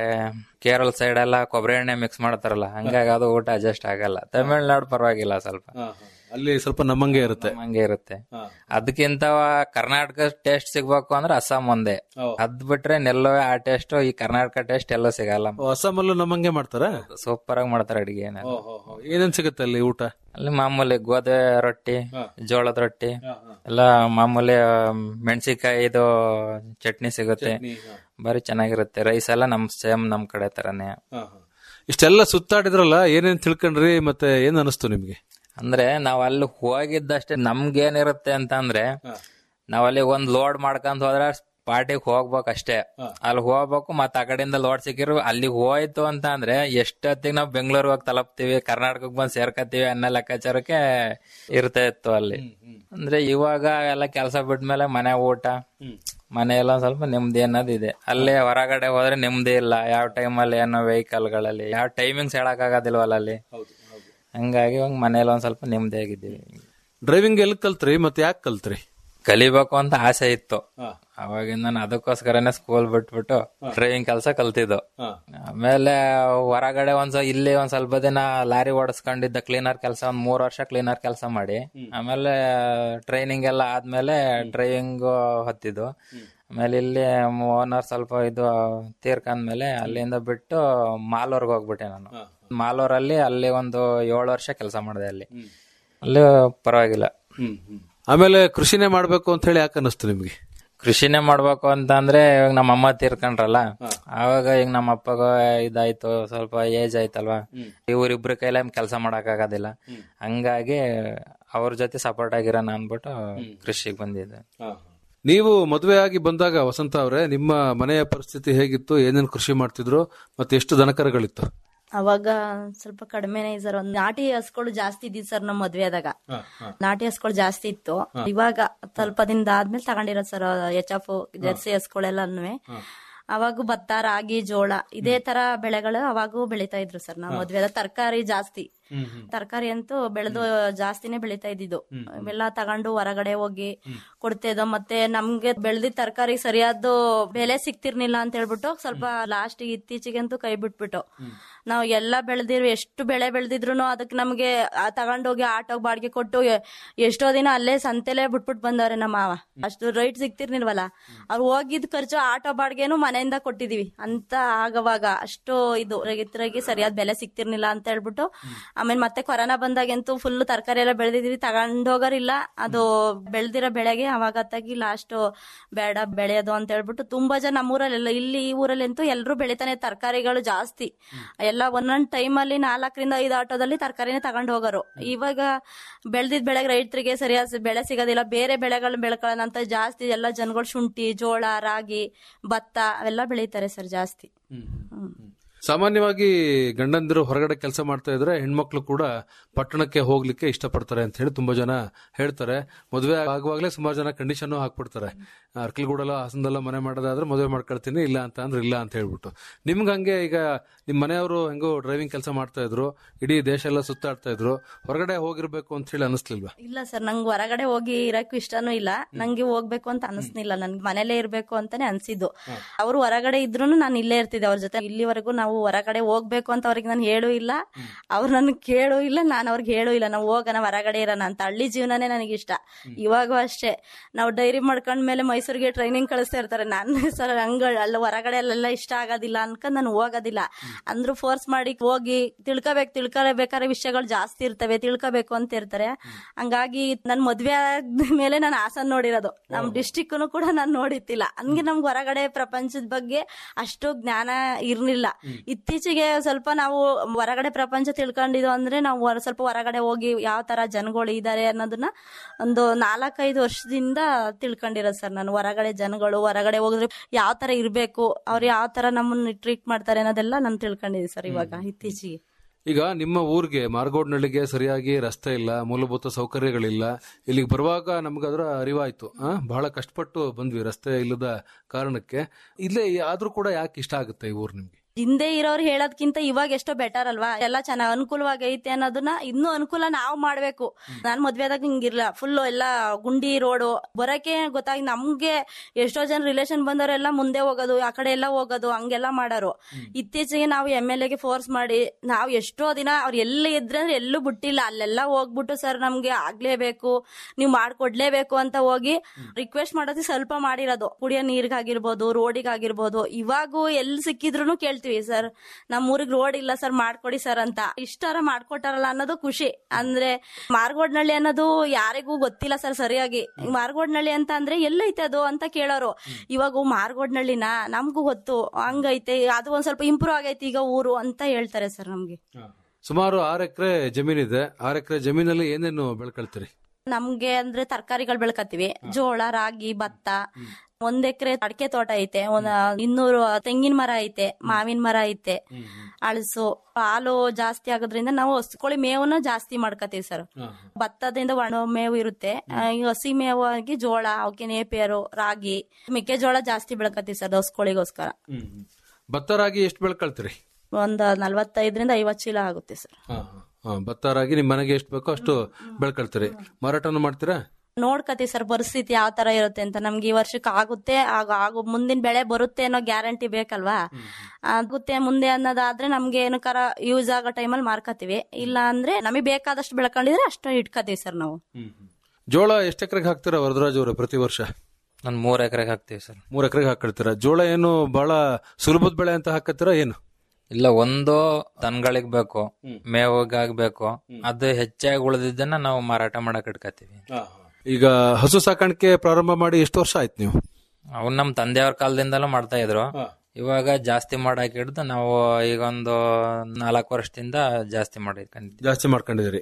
ಕೇರಳ ಸೈಡ್ ಎಲ್ಲ ಕೊಬ್ಬರಿ ಎಣ್ಣೆ ಮಿಕ್ಸ್ ಮಾಡ್ತಾರಲ್ಲ ಹಂಗಾಗಿ ಅದು ಊಟ ಅಡ್ಜಸ್ಟ್ ಆಗಲ್ಲ ತಮಿಳ್ನಾಡು ಪರವಾಗಿಲ್ಲ ಸ್ವಲ್ಪ ಅಲ್ಲಿ ಸ್ವಲ್ಪ ನಮ್ಮಂಗೆ ಇರುತ್ತೆ ಹಂಗೆ ಇರುತ್ತೆ ಅದಕ್ಕಿಂತ ಕರ್ನಾಟಕ ಟೇಸ್ಟ್ ಸಿಗ್ಬೇಕು ಅಂದ್ರೆ ಅಸ್ಸಾಂ ಒಂದೇ ಅದ್ ಬಿಟ್ರೆ ನೆಲ್ಲವೇ ಆ ಟೇಸ್ಟ್ ಈ ಕರ್ನಾಟಕ ಟೇಸ್ಟ್ ಎಲ್ಲೂ ಸಿಗಲ್ಲ ಓ, ಅಸ್ಸಾಮಲ್ಲೂ ನಮ್ಮಂಗೆ ಮಾಡ್ತಾರ ಸೂಪರ್ ಆಗಿ ಮಾಡ್ತಾರೆ ಅಡಿಗೆ ಏನಾದ್ರು ಏನೇನ್ ಸಿಗುತ್ತೆ ಅಲ್ಲಿ ಊಟ ಅಲ್ಲಿ ಮಾಮೂಲಿ ಗೋಧಿ ರೊಟ್ಟಿ ಜೋಳದ ರೊಟ್ಟಿ ಎಲ್ಲ ಮಾಮೂಲಿ ಮೆಣಸಿಕಾಯಿ ಇದು ಚಟ್ನಿ ಸಿಗುತ್ತೆ ಬಾರಿ ಚೆನ್ನಾಗಿರುತ್ತೆ ರೈಸ್ ಎಲ್ಲ ನಮ್ ಸೇಮ್ ನಮ್ ಕಡೆ ತರನೇ ಇಷ್ಟೆಲ್ಲ ಸುತ್ತಾಡಿದ್ರಲ್ಲ ಏನೇನ್ ತಿಳ್ಕೊಂಡ್ರಿ ಮತ್ತೆ ಏನ್ ಅನಿಸ್ತು ನಿಮ್ಗೆ ಅಂದ್ರೆ ನಾವ್ ಅಲ್ಲಿ ಹೋಗಿದ್ದಷ್ಟೇ ನಮ್ಗೇನಿರುತ್ತೆ ಅಂತ ಅಂದ್ರೆ ನಾವ್ ಅಲ್ಲಿ ಒಂದ್ ಲೋಡ್ ಮಾಡ್ಕೊಂಡ್ ಹೋದ್ರೆ ಪಾರ್ಟಿಗೆ ಹೋಗ್ಬೇಕಷ್ಟೇ ಅಲ್ಲಿ ಹೋಗ್ಬೇಕು ಮತ್ತ ಆ ಕಡೆಯಿಂದ ಲೋಡ್ ಸಿಕ್ಕಿರು ಅಲ್ಲಿಗೆ ಹೋಯ್ತು ಅಂತ ಅಂದ್ರೆ ಎಷ್ಟೊತ್ತಿಗೆ ನಾವ್ ಬೆಂಗಳೂರಿಗೆ ಹೋಗಿ ತಲುಪ್ತೀವಿ ಕರ್ನಾಟಕಕ್ಕೆ ಬಂದ್ ಸೇರ್ಕತ್ತೀವಿ ಅನ್ನೋ ಲೆಕ್ಕಾಚಾರಕ್ಕೆ ಇರ್ತಾ ಇತ್ತು ಅಲ್ಲಿ ಅಂದ್ರೆ ಇವಾಗ ಎಲ್ಲ ಕೆಲಸ ಬಿಟ್ಮೇಲೆ ಮನೆ ಊಟ ಮನೆಯೆಲ್ಲ ಒಂದ್ ಸ್ವಲ್ಪ ನೆಮ್ಮದಿ ಅನ್ನೋದು ಇದೆ ಅಲ್ಲೇ ಹೊರಗಡೆ ಹೋದ್ರೆ ನೆಮ್ಮದಿ ಇಲ್ಲ ಯಾವ ಟೈಮಲ್ಲಿ ಏನೋ ವೆಹಿಕಲ್ಗಳಲ್ಲಿ ಯಾವ ಟೈಮಿಂಗ್ಸ್ ಹೇಳಕ್ ಆಗೋದಿಲ್ವಲ್ಲ ಅಲ್ಲಿ ಹಂಗಾಗಿ ಇವಾಗ ಮನೇಲಿ ಒಂದ್ ಸ್ವಲ್ಪ ನೆಮ್ಮದಿ ಆಗಿದ್ದೀವಿ ಡ್ರೈವಿಂಗ್ ಎಲ್ಲಿ ಕಲ್ತ್ರಿ ಮತ್ತೆ ಯಾಕೆ ಕಲ್ತ್ರಿ ಕಲಿಬೇಕು ಅಂತ ಆಸೆ ಇತ್ತು ಅವಾಗಿಂದ ನಾನು ಅದಕ್ಕೋಸ್ಕರನೇ ಸ್ಕೂಲ್ ಬಿಟ್ಬಿಟ್ಟು ಡ್ರೈವಿಂಗ್ ಕೆಲಸ ಕಲ್ತಿದ್ದು ಆಮೇಲೆ ಹೊರಗಡೆ ಒಂದ್ ಇಲ್ಲಿ ಒಂದ್ ಸ್ವಲ್ಪ ದಿನ ಲಾರಿ ಓಡಿಸ್ಕೊಂಡಿದ್ದ ಕ್ಲೀನರ್ ಕೆಲಸ ಒಂದ್ ಮೂರ್ ವರ್ಷ ಕ್ಲೀನರ್ ಕೆಲಸ ಮಾಡಿ ಆಮೇಲೆ ಟ್ರೈನಿಂಗ್ ಎಲ್ಲ ಆದ್ಮೇಲೆ ಡ್ರೈವಿಂಗ್ ಹತ್ತಿದ್ದು ಆಮೇಲೆ ಇಲ್ಲಿ ಓನರ್ ಸ್ವಲ್ಪ ಇದು ತೀರ್ಕೊಂಡ್ಮೇಲೆ ಅಲ್ಲಿಂದ ಬಿಟ್ಟು ಮಾಲೂರ್ಗೆ ಹೋಗ್ಬಿಟ್ಟೆ ನಾನು ಮಾಲೂರಲ್ಲಿ ಅಲ್ಲಿ ಒಂದು ಏಳು ವರ್ಷ ಕೆಲಸ ಮಾಡಿದೆ ಅಲ್ಲಿ ಅಲ್ಲಿ ಪರವಾಗಿಲ್ಲ ಆಮೇಲೆ ಕೃಷಿನೇ ಮಾಡ್ಬೇಕು ಅಂತ ಹೇಳಿ ಯಾಕೆ ಅನಿಸ್ತು ನಿಮ್ಗೆ ಕೃಷಿನೇ ಮಾಡ್ಬೇಕು ಅಂತ ಅಂದ್ರೆ ಇವಾಗ ನಮ್ಮ ಅಮ್ಮ ತೀರ್ಕೊಂಡ್ರಲ್ಲ ಆವಾಗ ಈಗ ನಮ್ಮ ಅಪ್ಪಗ ಇದಾಯ್ತು ಸ್ವಲ್ಪ ಏಜ್ ಆಯ್ತಲ್ವಾ ಇವ್ರಿಬ್ರ ಕೈಲ ಕೆಲಸ ಮಾಡಕ್ ಆಗೋದಿಲ್ಲ ಹಂಗಾಗಿ ಅವ್ರ ಜೊತೆ ಸಪೋರ್ಟ್ ಆಗಿರೋಣ ಅನ್ಬಿಟ್ಟು ಕೃಷಿಗೆ ಬಂದಿದ್ದೆ ನೀವು ಮದುವೆ ಆಗಿ ಬಂದಾಗ ವಸಂತ ಅವರೇ ನಿಮ್ಮ ಮನೆಯ ಪರಿಸ್ಥಿತಿ ಹೇಗಿತ್ತು ಏನೇನ್ ಕೃಷಿ ಮಾಡ್ತಿದ್ರು ಮತ್ತೆ ಎಷ್ಟು ದನಕರಗಳಿತ್ತು ಅವಾಗ ಸ್ವಲ್ಪ ಕಡಿಮೆನೆ ಸರ್ ಒಂದ್ ನಾಟಿ ಹಸ್ಗಳು ಜಾಸ್ತಿ ಇದ್ದಿದ್ ಸರ್ ನಮ್ ಮದ್ವೆ ಆದಾಗ ನಾಟಿ ಹಸ್ಗಳು ಜಾಸ್ತಿ ಇತ್ತು ಇವಾಗ ಸ್ವಲ್ಪ ದಿನದ ಆದ್ಮೇಲೆ ತಗೊಂಡಿರೋದು ಸರ್ ಎಚ್ ಎಫ್ ಜರ್ಸಿ ಹಸ್ಗಳೆಲ್ಲನೂ ಅವಾಗ ಭತ್ತ ರಾಗಿ ಜೋಳ ಇದೇ ತರ ಬೆಳೆಗಳು ಅವಾಗೂ ಬೆಳಿತಾ ಇದ್ರು ಸರ್ ನಾವು ಮದ್ವೆ ತರಕಾರಿ ಜಾಸ್ತಿ ತರಕಾರಿ ಅಂತೂ ಬೆಳೆದು ಜಾಸ್ತಿನೇ ಬೆಳಿತಾ ಇದ್ದಿದ್ದು ಇವೆಲ್ಲ ತಗೊಂಡು ಹೊರಗಡೆ ಹೋಗಿ ಕೊಡ್ತಿದ್ದೋ ಮತ್ತೆ ನಮ್ಗೆ ಬೆಳೆದಿದ್ ತರಕಾರಿ ಸರಿಯಾದ ಬೆಲೆ ಸಿಕ್ತಿರ್ನಿಲ್ಲ ಅಂತ ಹೇಳ್ಬಿಟ್ಟು ಸ್ವಲ್ಪ ಲಾಸ್ಟ್ ಇತ್ತೀಚೆಗಂತೂ ಕೈ ಬಿಟ್ಬಿಟ್ಟು ನಾವು ಎಲ್ಲ ಬೆಳೆದಿರು ಎಷ್ಟು ಬೆಳೆ ಬೆಳೆದಿದ್ರು ಅದಕ್ಕೆ ನಮ್ಗೆ ಆ ತಗೊಂಡೋಗಿ ಆಟೋಗ್ ಬಾಡಿಗೆ ಕೊಟ್ಟು ಎ- ಎಷ್ಟೋ ದಿನ ಅಲ್ಲೇ ಸಂತೆಲೆ ಬಿಟ್ಬಿಟ್ಟು ಬಂದವ್ರೆ ನಮ್ಮ ಮಾವ ಅಷ್ಟು ರೈಟ್ ಸಿಕ್ತಿರ್ನಿಲ್ವಲ್ಲ ಅವ್ರು ಹೋಗಿದ್ ಖರ್ಚು ಆಟೋ ಬಾಡಿಗೆನು ಮನೆಯಿಂದ ಕೊಟ್ಟಿದೀವಿ ಅಂತ ಆಗವಾಗ ಅಷ್ಟು ಇದು ರೈತರಿಗೆ ಸರಿಯಾದ ಬೆಲೆ ಸಿಕ್ತಿರ್ನಿಲ್ಲ ಅಂತ ಹೇಳ್ಬಿಟ್ಟು ಆಮೇಲೆ ಮತ್ತೆ ಕೊರೋನಾ ಬಂದಾಗಂತೂ ಫುಲ್ ತರಕಾರಿ ಎಲ್ಲ ಬೆಳೆದಿದ್ವಿ ತಗೊಂಡೋಗರಿಲ್ಲ ಅದು ಬೆಳ್ದಿರೋ ಬೆಳೆಗೆ ಅವಾಗ ತೆಗಿ ಲಾಸ್ಟ್ ಬೇಡ ಬೆಳೆಯೋದು ಅಂತ ಹೇಳ್ಬಿಟ್ಟು ತುಂಬಾ ಜನ ನಮ್ಮೂರಲ್ಲೆಲ್ಲ ಇಲ್ಲಿ ಈ ಊರಲ್ಲಂತೂ ಎಲ್ಲರೂ ಬೆಳಿತಾನೆ ತರಕಾರಿಗಳು ಜಾಸ್ತಿ ಎಲ್ಲ ಒಂದೊಂದ್ ಟೈಮ್ ಅಲ್ಲಿ ನಾಲ್ಕರಿಂದ ಐದು ಆಟೋದಲ್ಲಿ ತರಕಾರಿನೇ ತಗೊಂಡ್ ಹೋಗೋರು ಇವಾಗ ಬೆಳ್ದಿದ್ ಬೆಳೆಗೆ ರೈತರಿಗೆ ಸರಿಯಾದ ಬೆಳೆ ಸಿಗೋದಿಲ್ಲ ಬೇರೆ ಬೆಳೆಗಳನ್ನ ಬೆಳ್ಕೊಳ್ಳೋಣ ಅಂತ ಜಾಸ್ತಿ ಎಲ್ಲ ಜನಗಳು ಶುಂಠಿ ಜೋಳ ರಾಗಿ ಭತ್ತ ಅವೆಲ್ಲ ಬೆಳೀತಾರೆ ಸರ್ ಜಾಸ್ತಿ ಹ್ಮ್ ಸಾಮಾನ್ಯವಾಗಿ ಗಂಡಂದಿರು ಹೊರಗಡೆ ಕೆಲಸ ಮಾಡ್ತಾ ಇದ್ರೆ ಹೆಣ್ಮಕ್ಳು ಕೂಡ ಪಟ್ಟಣಕ್ಕೆ ಹೋಗ್ಲಿಕ್ಕೆ ಇಷ್ಟಪಡ್ತಾರೆ ಅಂತ ಹೇಳಿ ತುಂಬಾ ಜನ ಹೇಳ್ತಾರೆ ಮದುವೆ ಆಗುವಾಗಲೇ ಸುಮಾರು ಜನ ಕಂಡೀಷನ್ ಹಾಕ್ಬಿಡ್ತಾರೆ ಅರ್ಕಲ್ಗೂಡಲ್ಲ ಹಾಸನದಲ್ಲ ಮನೆ ಮಾಡೋದಾದ್ರೆ ಮದುವೆ ಮಾಡ್ಕೊಳ್ತೀನಿ ಇಲ್ಲ ಅಂತ ಅಂದ್ರೆ ಇಲ್ಲ ಅಂತ ಹೇಳ್ಬಿಟ್ಟು ನಿಮ್ಗೆ ಹಂಗೆ ಈಗ ನಿಮ್ ಮನೆಯವರು ಹೆಂಗೋ ಡ್ರೈವಿಂಗ್ ಕೆಲಸ ಮಾಡ್ತಾ ಇದ್ರು ಇಡೀ ದೇಶ ಎಲ್ಲ ಸುತ್ತಾಡ್ತಾ ಇದ್ರು ಹೊರಗಡೆ ಹೋಗಿರ್ಬೇಕು ಅಂತ ಹೇಳಿ ಅನಿಸ್ಲಿಲ್ವಾ ಇಲ್ಲ ಸರ್ ನಂಗೆ ಹೊರಗಡೆ ಹೋಗಿ ಇರಕ್ಕೂ ಇಷ್ಟನೂ ಇಲ್ಲ ನಂಗೆ ಹೋಗ್ಬೇಕು ಅಂತ ಅನಿಸ್ನಿಲ್ಲ ನನ್ಗೆ ಮನೇಲೇ ಇರ್ಬೇಕು ಅಂತಾನೆ ಅನ್ಸಿದ್ದು ಅವ್ರು ಹೊರಗಡೆ ಇದ್ರು ನಾನು ಇಲ್ಲೇ ಇರ್ತಿದ್ದೆ ಅವ್ರ ಜೊತೆ ಇಲ್ಲಿವರೆಗೂ ನಾವು ಹೊರಗಡೆ ಹೋಗ್ಬೇಕು ಅಂತ ಅವ್ರಿಗೆ ನಾನು ಹೇಳೂ ಇಲ್ಲ ಅವ್ರು ನನ್ಗೆ ಕೇಳೂ ಇಲ್ಲ ನಾನು ಅವ್ರಿಗೆ ಹೇಳೂ ಇಲ್ಲ ನಾವು ಹೋಗೋಣ ಹೊರಗಡೆ ಇರೋಣ ಅಂತ ಹಳ್ಳಿ ಜೀವನನೇ ನನಗೆ ಇಷ್ಟ ಇವಾಗೂ ಅಷ್ಟೇ ನಾವು ಡೈರಿ ಮಾಡ್ಕೊಂಡ್ಮೇಲೆ ಮೈಸೂರಿಗೆ ಟ್ರೈನಿಂಗ್ ಕಳಿಸ್ತಾ ಇರ್ತಾರೆ ನಾನು ಸರ್ ಹಂಗ ಅಲ್ಲ ಹೊರಗಡೆ ಅಲ್ಲೆಲ್ಲ ಇಷ್ಟ ಆಗೋದಿಲ್ಲ ಅನ್ಕೊಂಡ್ ನಾನು ಹೋಗೋದಿಲ್ಲ ಅಂದ್ರೂ ಫೋರ್ಸ್ ಮಾಡಿ ಹೋಗಿ ತಿಳ್ಕೊಬೇಕು ತಿಳ್ಕೊಬೇಕಾದ್ರೆ ವಿಷಯಗಳು ಜಾಸ್ತಿ ಇರ್ತವೆ ತಿಳ್ಕೊಬೇಕು ಅಂತ ಇರ್ತಾರೆ ಹಂಗಾಗಿ ನನ್ ಮದ್ವೆ ಆದ್ಮೇಲೆ ನಾನು ಹಾಸನ್ ನೋಡಿರೋದು ನಮ್ ಡಿಸ್ಟಿಕ್ ಕೂಡ ನಾನು ನೋಡಿತ್ತಿಲ್ಲ ಹಂಗೆ ನಮ್ಗೆ ಹೊರಗಡೆ ಪ್ರಪಂಚದ ಬಗ್ಗೆ ಅಷ್ಟು ಜ್ಞಾನ ಇರ್ಲಿಲ್ಲ ಇತ್ತೀಚೆಗೆ ಸ್ವಲ್ಪ ನಾವು ಹೊರಗಡೆ ಪ್ರಪಂಚ ತಿಳ್ಕೊಂಡಿದ್ದು ಅಂದ್ರೆ ನಾವು ಹೊರ- ಸ್ವಲ್ಪ ಹೊರಗಡೆ ಹೋಗಿ ಯಾವ ತರ ಜನಗಳು ಇದಾರೆ ಅನ್ನೋದನ್ನ ಒಂದು ನಾಲ್ಕೈದು ವರ್ಷದಿಂದ ತಿಳ್ಕೊಂಡಿರೋದು ಸರ್ ನಾನು ಹೊರಗಡೆ ಜನಗಳು ಹೊರಗಡೆ ಹೋಗಿದ್ರೆ ಯಾವ ತರ ಇರ್ಬೇಕು ಅವ್ರು ಯಾವ ತರ ನಮ್ಮನ್ನ ಟ್ರೀಟ್ ಮಾಡ್ತಾರೆ ಅನ್ನೋದೆಲ್ಲ ನಾನು ತಿಳ್ಕೊಂಡಿದ್ದೀನಿ ಸರ್ ಇವಾಗ ಇತ್ತೀಚೆಗೆ ಈಗ ನಿಮ್ಮ ಊರಿಗೆ ಮಾರ್ಗೋಡ್ನಳ್ಳಿಗೆ ಸರಿಯಾಗಿ ರಸ್ತೆ ಇಲ್ಲ ಮೂಲಭೂತ ಸೌಕರ್ಯಗಳಿಲ್ಲ ಇಲ್ಲಿಗೆ ಬರುವಾಗ ನಮ್ಗದ್ರ ಅರಿವಾಯ್ತು ಆ, ಬಹಳ ಕಷ್ಟಪಟ್ಟು ಬಂದ್ವಿ ರಸ್ತೆ ಇಲ್ಲದ ಕಾರಣಕ್ಕೆ ಇಲ್ಲೇ ಆದ್ರೂ ಕೂಡ ಯಾಕೆ ಇಷ್ಟ ಆಗುತ್ತೆ ಈ ಊರು ನಿಮ್ಗೆ ಹಿಂದೆ ಇರೋರು ಹೇಳೋದ್ಕಿಂತ ಇವಾಗ ಎಷ್ಟೋ ಬೆಟರ್ ಅಲ್ವಾ ಎಲ್ಲ ಚೆನ್ನಾಗ್ ಅನುಕೂಲವಾಗಿ ಐತೆ ಅನ್ನೋದನ್ನ ಇನ್ನೂ ಅನುಕೂಲ ನಾವು ಮಾಡ್ಬೇಕು ನಾನ್ ಮದ್ವೆದಾಗ ಹಿಂಗಿರ್ಲ ಫುಲ್ ಎಲ್ಲ ಗುಂಡಿ ರೋಡು ಬರಕ್ಕೆ ಗೊತ್ತಾಗಿ ನಮ್ಗೆ ಎಷ್ಟೋ ಜನ ರಿಲೇಷನ್ ಬಂದವರೆಲ್ಲ ಮುಂದೆ ಹೋಗೋದು ಆ ಕಡೆ ಎಲ್ಲ ಹೋಗೋದು ಹಂಗೆಲ್ಲ ಮಾಡೋರು ಇತ್ತೀಚೆಗೆ ನಾವು ಎಮ್ ಎಲ್ ಎಗೆ ಫೋರ್ಸ್ ಮಾಡಿ ನಾವು ಎಷ್ಟೋ ದಿನ ಅವ್ರು ಎಲ್ಲಿ ಇದ್ರೆ ಅಂದ್ರೆ ಎಲ್ಲೂ ಬಿಟ್ಟಿಲ್ಲ ಅಲ್ಲೆಲ್ಲ ಹೋಗ್ಬಿಟ್ಟು ಸರ್ ನಮ್ಗೆ ಆಗ್ಲೇಬೇಕು ನೀವು ಮಾಡ್ಕೊಡ್ಲೇಬೇಕು ಅಂತ ಹೋಗಿ ರಿಕ್ವೆಸ್ಟ್ ಮಾಡೋದು ಸ್ವಲ್ಪ ಮಾಡಿರೋದು ಕುಡಿಯೋ ನೀರಿಗಾಗಿರ್ಬೋದು ರೋಡಿಗಾಗಿರ್ಬೋದು ಇವಾಗೂ ಎಲ್ಲಿ ಸಿಕ್ಕಿದ್ರು ಕೇಳ್ತೀವಿ ಸರ್ ನಮ್ಮ ಊರಿಗೆ ರೋಡ್ ಇಲ್ಲ ಸರ್ ಮಾಡ್ಕೊಡಿ ಸರ್ ಅಂತ ಇಷ್ಟಾರ ಮಾಡ್ಕೊಟ್ಟಾರಲ್ಲ ಅನ್ನೋದು ಖುಷಿ ಅಂದ್ರೆ ಮಾರ್ಗೋಡ್ನಳ್ಳಿ ಅನ್ನೋದು ಯಾರಿಗೂ ಗೊತ್ತಿಲ್ಲ ಸರ್ ಸರಿಯಾಗಿ ಮಾರ್ಗೋಡ್ನಳ್ಳಿ ಅಂತ ಅಂದ್ರೆ ಎಲ್ಲೈತೆ ಅದು ಅಂತ ಕೇಳೋರು ಇವಾಗ ಮಾರ್ಗೋಡ್ನಳ್ಳಿನ ನಮ್ಗೂ ಗೊತ್ತು ಹಂಗೈತೆ ಅದು ಒಂದ್ ಸ್ವಲ್ಪ ಇಂಪ್ರೂವ್ ಆಗೈತೆ ಈಗ ಊರು ಅಂತ ಹೇಳ್ತಾರೆ ಸರ್ ನಮ್ಗೆ ಸುಮಾರು ಆರು ಎಕರೆ ಜಮೀನಿದೆ ಆರು ಎಕರೆ ಜಮೀನಲ್ಲಿ ಏನೇನು ಬೆಳ್ಕೊಳ್ತೀರಿ ನಮ್ಗೆ ಅಂದ್ರೆ ತರಕಾರಿಗಳು ಬೆಳ್ಕತ್ತೀವಿ ಜೋಳ ರಾಗಿ ಭತ್ತ ಒಂದ್ ಎಕರೆ ಅಡಿಕೆ ತೋಟ ಐತೆ ಒಂದ್ ಇನ್ನೂರು ತೆಂಗಿನ ಮರ ಐತೆ ಮಾವಿನ ಮರ ಐತೆ ಅಳಸು ಹಾಲು ಜಾಸ್ತಿ ಆಗೋದ್ರಿಂದ ನಾವು ಹಸ್ಕೊಳ್ಳಿ ಮೇವನ್ನ ಜಾಸ್ತಿ ಮಾಡ್ಕತೀವಿ ಸರ್ ಭತ್ತದಿಂದ ಒಣ ಮೇವು ಇರುತ್ತೆ ಆ, ಈ ಹಸಿ ಮೇವು ಆಗಿ ಜೋಳ ಅವಕ್ಕೆ ನೇಪಿಯರು ರಾಗಿ ಮೆಕ್ಕೆಜೋಳ ಜಾಸ್ತಿ ಬೆಳ್ಕತೀವಿ ಸರ್ ಹಸ್ಕೊಳ್ಳಿಗೋಸ್ಕರ ಭತ್ತ ರಾಗಿ ಎಷ್ಟು ಬೆಳ್ಕೊಳ್ತೀರಿ ಒಂದ್ ನಲ್ವತ್ತೈದರಿಂದ ಐವತ್ ಚೀಲ ಆಗುತ್ತೆ ಸರ್ ಹಾ, ಹಾ, ಭತ್ತ ರಾಗಿ ನಿಮ್ ಮನೆಗೆ ಎಷ್ಟು ಬೇಕೋ ಅಷ್ಟು ಬೆಳ್ಕೊಳ್ತೀರಿ ಮಾರಾಟನೂ ಮಾಡ್ತೀರಾ ನೋಡ್ಕತಿ ಸರ್ ಪರಿಸ್ಥಿತಿ ಯಾವ ತರ ಇರುತ್ತೆ ಅಂತ ನಮ್ಗೆ ಈ ವರ್ಷಕ್ಕೆ ಆಗುತ್ತೆ ಆಗ ಆಗು ಮುಂದಿನ ಬೆಳೆ ಬರುತ್ತೆ ಅನ್ನೋ ಗ್ಯಾರಂಟಿ ಬೇಕಲ್ವಾ ಆಗುತ್ತೆ ಮುಂದೆ ಅನ್ನೋದಾದ್ರೆ ನಮ್ಗೆ ಏನಕ್ಕಾರ ಯೂಸ್ ಆಗೋ ಟೈಮಲ್ಲಿ ಮಾರ್ಕತೀವಿ ಇಲ್ಲ ಅಂದ್ರೆ ನಮಗೆ ಬೇಕಾದಷ್ಟು ಬೆಳ್ಕೊಂಡಿದ್ರೆ ಅಷ್ಟು ಇಟ್ಕತೀವಿ ಸರ್ ನಾವು ಜೋಳ ಎಷ್ಟು ಎಕರೆಗೆ ಹಾಕ್ತೀರಾ ವರದರಾಜ್ ಅವರೇ ಪ್ರತಿ ವರ್ಷ ಒಂದ್ ಮೂರ್ ಎಕರೆಗೆ ಹಾಕ್ತಿವಿ ಸರ್ ಮೂರ್ ಎಕರೆಗೆ ಹಾಕಿರ್ತೀರಾ ಜೋಳ ಏನು ಬಹಳ ಸುಲಭದ ಬೆಳೆ ಅಂತ ಹಾಕತ್ತೀರಾ ಏನು ಇಲ್ಲ ಒಂದು ದನಗಳಿಗೆ ಬೇಕು ಮೇವಿಗಾಗ್ಬೇಕು ಅದು ಹೆಚ್ಚಾಗಿ ಉಳಿದಿದ್ದನ್ನ ನಾವು ಮಾರಾಟ ಮಾಡಕ್ ಇಟ್ಕತೀವಿ ಈಗ ಹಸು ಸಾಕಾಣಿಕೆ ಪ್ರಾರಂಭ ಮಾಡಿ ಎಷ್ಟು ವರ್ಷ ಆಯ್ತು ನೀವು ಅವ್ನ್ ನಮ್ ತಂದೆಯವ್ರ ಕಾಲದಿಂದಲೂ ಮಾಡ್ತಾ ಇದ್ರು ಇವಾಗ ಜಾಸ್ತಿ ಮಾಡಕ್ ಹಿಡ್ದು ನಾವು ಈಗ ಒಂದು ನಾಲ್ಕು ವರ್ಷದಿಂದ ಜಾಸ್ತಿ ಮಾಡಿಕೊಂಡಿದ್ವಿ ಜಾಸ್ತಿ ಮಾಡ್ಕೊಂಡಿದ್ದೀರಿ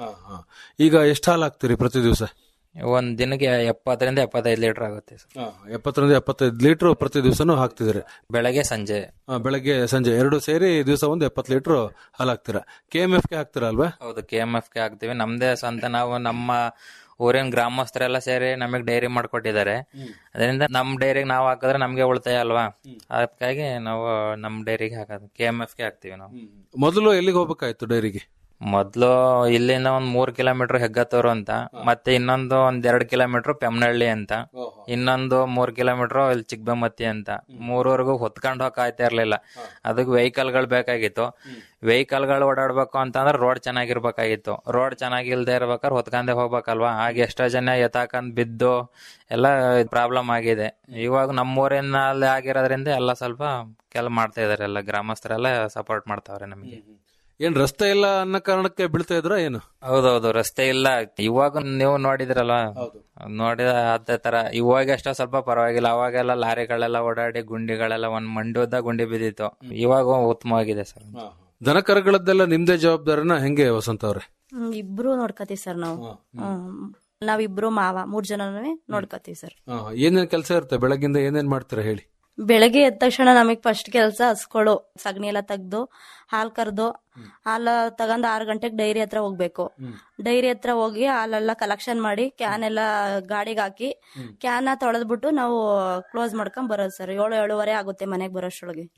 ಈಗ ಎಷ್ಟು ಹಾಲು ಹಾಕ್ತೀರಿ ಪ್ರತಿ ದಿವಸ ಒಂದ್ ದಿನಕ್ಕೆ ಎಪ್ಪತ್ತರಿಂದ ಎಪ್ಪತ್ತೈದು ಲೀಟರ್ ಆಗುತ್ತೆ ಸರ್ ಎಪ್ಪತ್ತರಿಂದ ಎಪ್ಪತ್ತೈದು ಲೀಟರ್ ಪ್ರತಿ ದಿವಸನೂ ಹಾಕ್ತಿದ್ದೀರಿ ಬೆಳಗ್ಗೆ ಸಂಜೆ ಆ, ಬೆಳಗ್ಗೆ ಸಂಜೆ ಎರಡು ಸೇರಿ ದಿವಸ ಒಂದು ಎಪ್ಪತ್ತು ಲೀಟರ್ ಹಾಲು ಹಾಕ್ತೀರಾ ಕೆ ಎಂ ಎಫ್ ಗೆ ಹಾಕ್ತೀರಾ ಅಲ್ವಾ ಹೌದು ಕೆ ಎಂ ಎಫ್ ಗೆ ಹಾಕ್ತಿವಿ ನಮ್ದೇ ಸ್ವಂತ ನಾವು ನಮ್ಮ ಊರಿನ ಗ್ರಾಮಸ್ಥರೆಲ್ಲ ಸೇರಿ ನಮಗ್ ಡೈರಿ ಮಾಡ್ಕೊಟ್ಟಿದ್ದಾರೆ ಅದರಿಂದ ನಮ್ ಡೈರಿಗೆ ನಾವು ಹಾಕಿದ್ರೆ ನಮ್ಗೆ ಉಳಿತಾಯ ಅಲ್ವಾ ಅದಕ್ಕಾಗಿ ನಾವು ನಮ್ ಡೈರಿಗೆ ಹಾಕೋದು ಕೆ ಎಂ ಎಫ್ ಗೆ ಹಾಕ್ತಿವಿ ನಾವು ಮೊದಲು ಎಲ್ಲಿಗೆ ಹೋಗ್ಬೇಕಾಯ್ತು ಡೈರಿಗೆ ಮೊದ್ಲು ಇಲ್ಲಿಂದ ಒಂದ್ ಮೂರ್ ಕಿಲೋಮೀಟರ್ ಹೆಗ್ಗತ್ತೂರು ಅಂತ ಮತ್ತೆ ಇನ್ನೊಂದು ಒಂದ್ ಎರಡ್ ಕಿಲೋಮೀಟರ್ ಪೆಮ್ನಹಳ್ಳಿ ಅಂತ ಇನ್ನೊಂದು ಮೂರ್ ಕಿಲೋಮೀಟರ್ ಇಲ್ಲಿ ಚಿಕ್ಕಬೆಮ್ಮತ್ತಿ ಅಂತ ಮೂರವರೆಗೂ ಹೊತ್ಕೊಂಡ್ ಹೋಗಕ್ ಆಯ್ತಾ ಇರ್ಲಿಲ್ಲ ಅದಕ್ಕೆ ವೆಹಿಕಲ್ ಗಳು ಬೇಕಾಗಿತ್ತು ವೆಹಿಕಲ್ ಗಳು ಓಡಾಡ್ಬೇಕು ಅಂತಂದ್ರೆ ರೋಡ್ ಚೆನ್ನಾಗಿರ್ಬೇಕಾಗಿತ್ತು ರೋಡ್ ಚೆನ್ನಾಗಿಲ್ದೆ ಇರ್ಬೇಕಾದ್ರೆ ಹೊತ್ಕೊಂಡೆ ಹೋಗ್ಬೇಕಲ್ವಾ ಆಗ ಎಷ್ಟೋ ಜನ ಎತ್ತಾಕಂದ್ ಬಿದ್ದು ಎಲ್ಲ ಪ್ರಾಬ್ಲಮ್ ಆಗಿದೆ ಇವಾಗ ನಮ್ಮೂರಿನಲ್ಲಿ ಆಗಿರೋದ್ರಿಂದ ಎಲ್ಲ ಸ್ವಲ್ಪ ಕೆಲ ಮಾಡ್ತಾ ಇದಾರೆ ಎಲ್ಲ ಗ್ರಾಮಸ್ಥರೆಲ್ಲ ಸಪೋರ್ಟ್ ಮಾಡ್ತಾವ್ರೆ ನಮಗೆ ಏನ್ ರಸ್ತೆ ಇಲ್ಲ ಅನ್ನೋ ಕಾರಣಕ್ಕೆ ಬೀಳ್ತಾ ಇದ್ರ ಏನು ಹೌದೌದು ರಸ್ತೆ ಇಲ್ಲ ಇವಾಗ ನೀವು ನೋಡಿದ್ರಲ್ಲ ನೋಡಿದ ಅದೇ ತರ ಇವಾಗ ಎಷ್ಟೋ ಸ್ವಲ್ಪ ಪರವಾಗಿಲ್ಲ ಅವಾಗೆಲ್ಲ ಲಾರಿಗಳೆಲ್ಲ ಓಡಾಡಿ ಗುಂಡಿಗಳೆಲ್ಲ ಒಂದ್ ಮಂಡ್ಯದ ಗುಂಡಿ ಬಿದ್ದಿತ್ತು ಇವಾಗ ಉತ್ತಮವಾಗಿದೆ ಸರ್ ದನ ಕರುಗಳದ್ದೆಲ್ಲ ನಿಮ್ದೇ ಜವಾಬ್ದಾರಿನ ಹೆಂಗೆ ವಸಂತ ಅವ್ರೆ ಹ್ಮ್, ಇಬ್ರು ನೋಡ್ಕತೀವಿ ಸರ್ ನಾವು ಹ್ಮ್. ನಾವಿಬ್ರು ಮಾವ ಮೂರ್ ಜನನೂ ನೋಡ್ಕತೀವಿ ಸರ್ ಆ, ಏನೇನ್ ಕೆಲಸ ಇರುತ್ತೆ ಬೆಳಗ್ಗಿಂದ ಏನೇನ್ ಮಾಡ್ತೀರಾ ಹೇಳಿ ಬೆಳಗ್ಗೆ ಎದ್ದ ತಕ್ಷಣ ನಮಗ್ ಫಸ್ಟ್ ಕೆಲಸ ಹಸ್ಕೊಳು ಸಗಣಿ ಎಲ್ಲ ತೆಗ್ದು ಹಾಲ್ ಕರ್ದು ಹಾಲ ತಗೊಂಡ್ ಆರು ಗಂಟೆಗೆ ಡೈರಿ ಹತ್ರ ಹೋಗ್ಬೇಕು ಡೈರಿ ಹತ್ರ ಹೋಗಿ ಹಾಲೆಲ್ಲ ಕಲೆಕ್ಷನ್ ಮಾಡಿ ಕ್ಯಾನ್ ಎಲ್ಲ ಗಾಡಿಗೆ ಹಾಕಿ ಕ್ಯಾನ್ ತೊಳೆದ್ಬಿಟ್ಟು ನಾವು ಕ್ಲೋಸ್ ಮಾಡ್ಕೊಂಡ್ ಬರೋದು ಸರ್ ಏಳು ಏಳುವರೆ ಆಗುತ್ತೆ ಮನೆಗೆ ಬರೋಷ್ಟೊಳಗೆ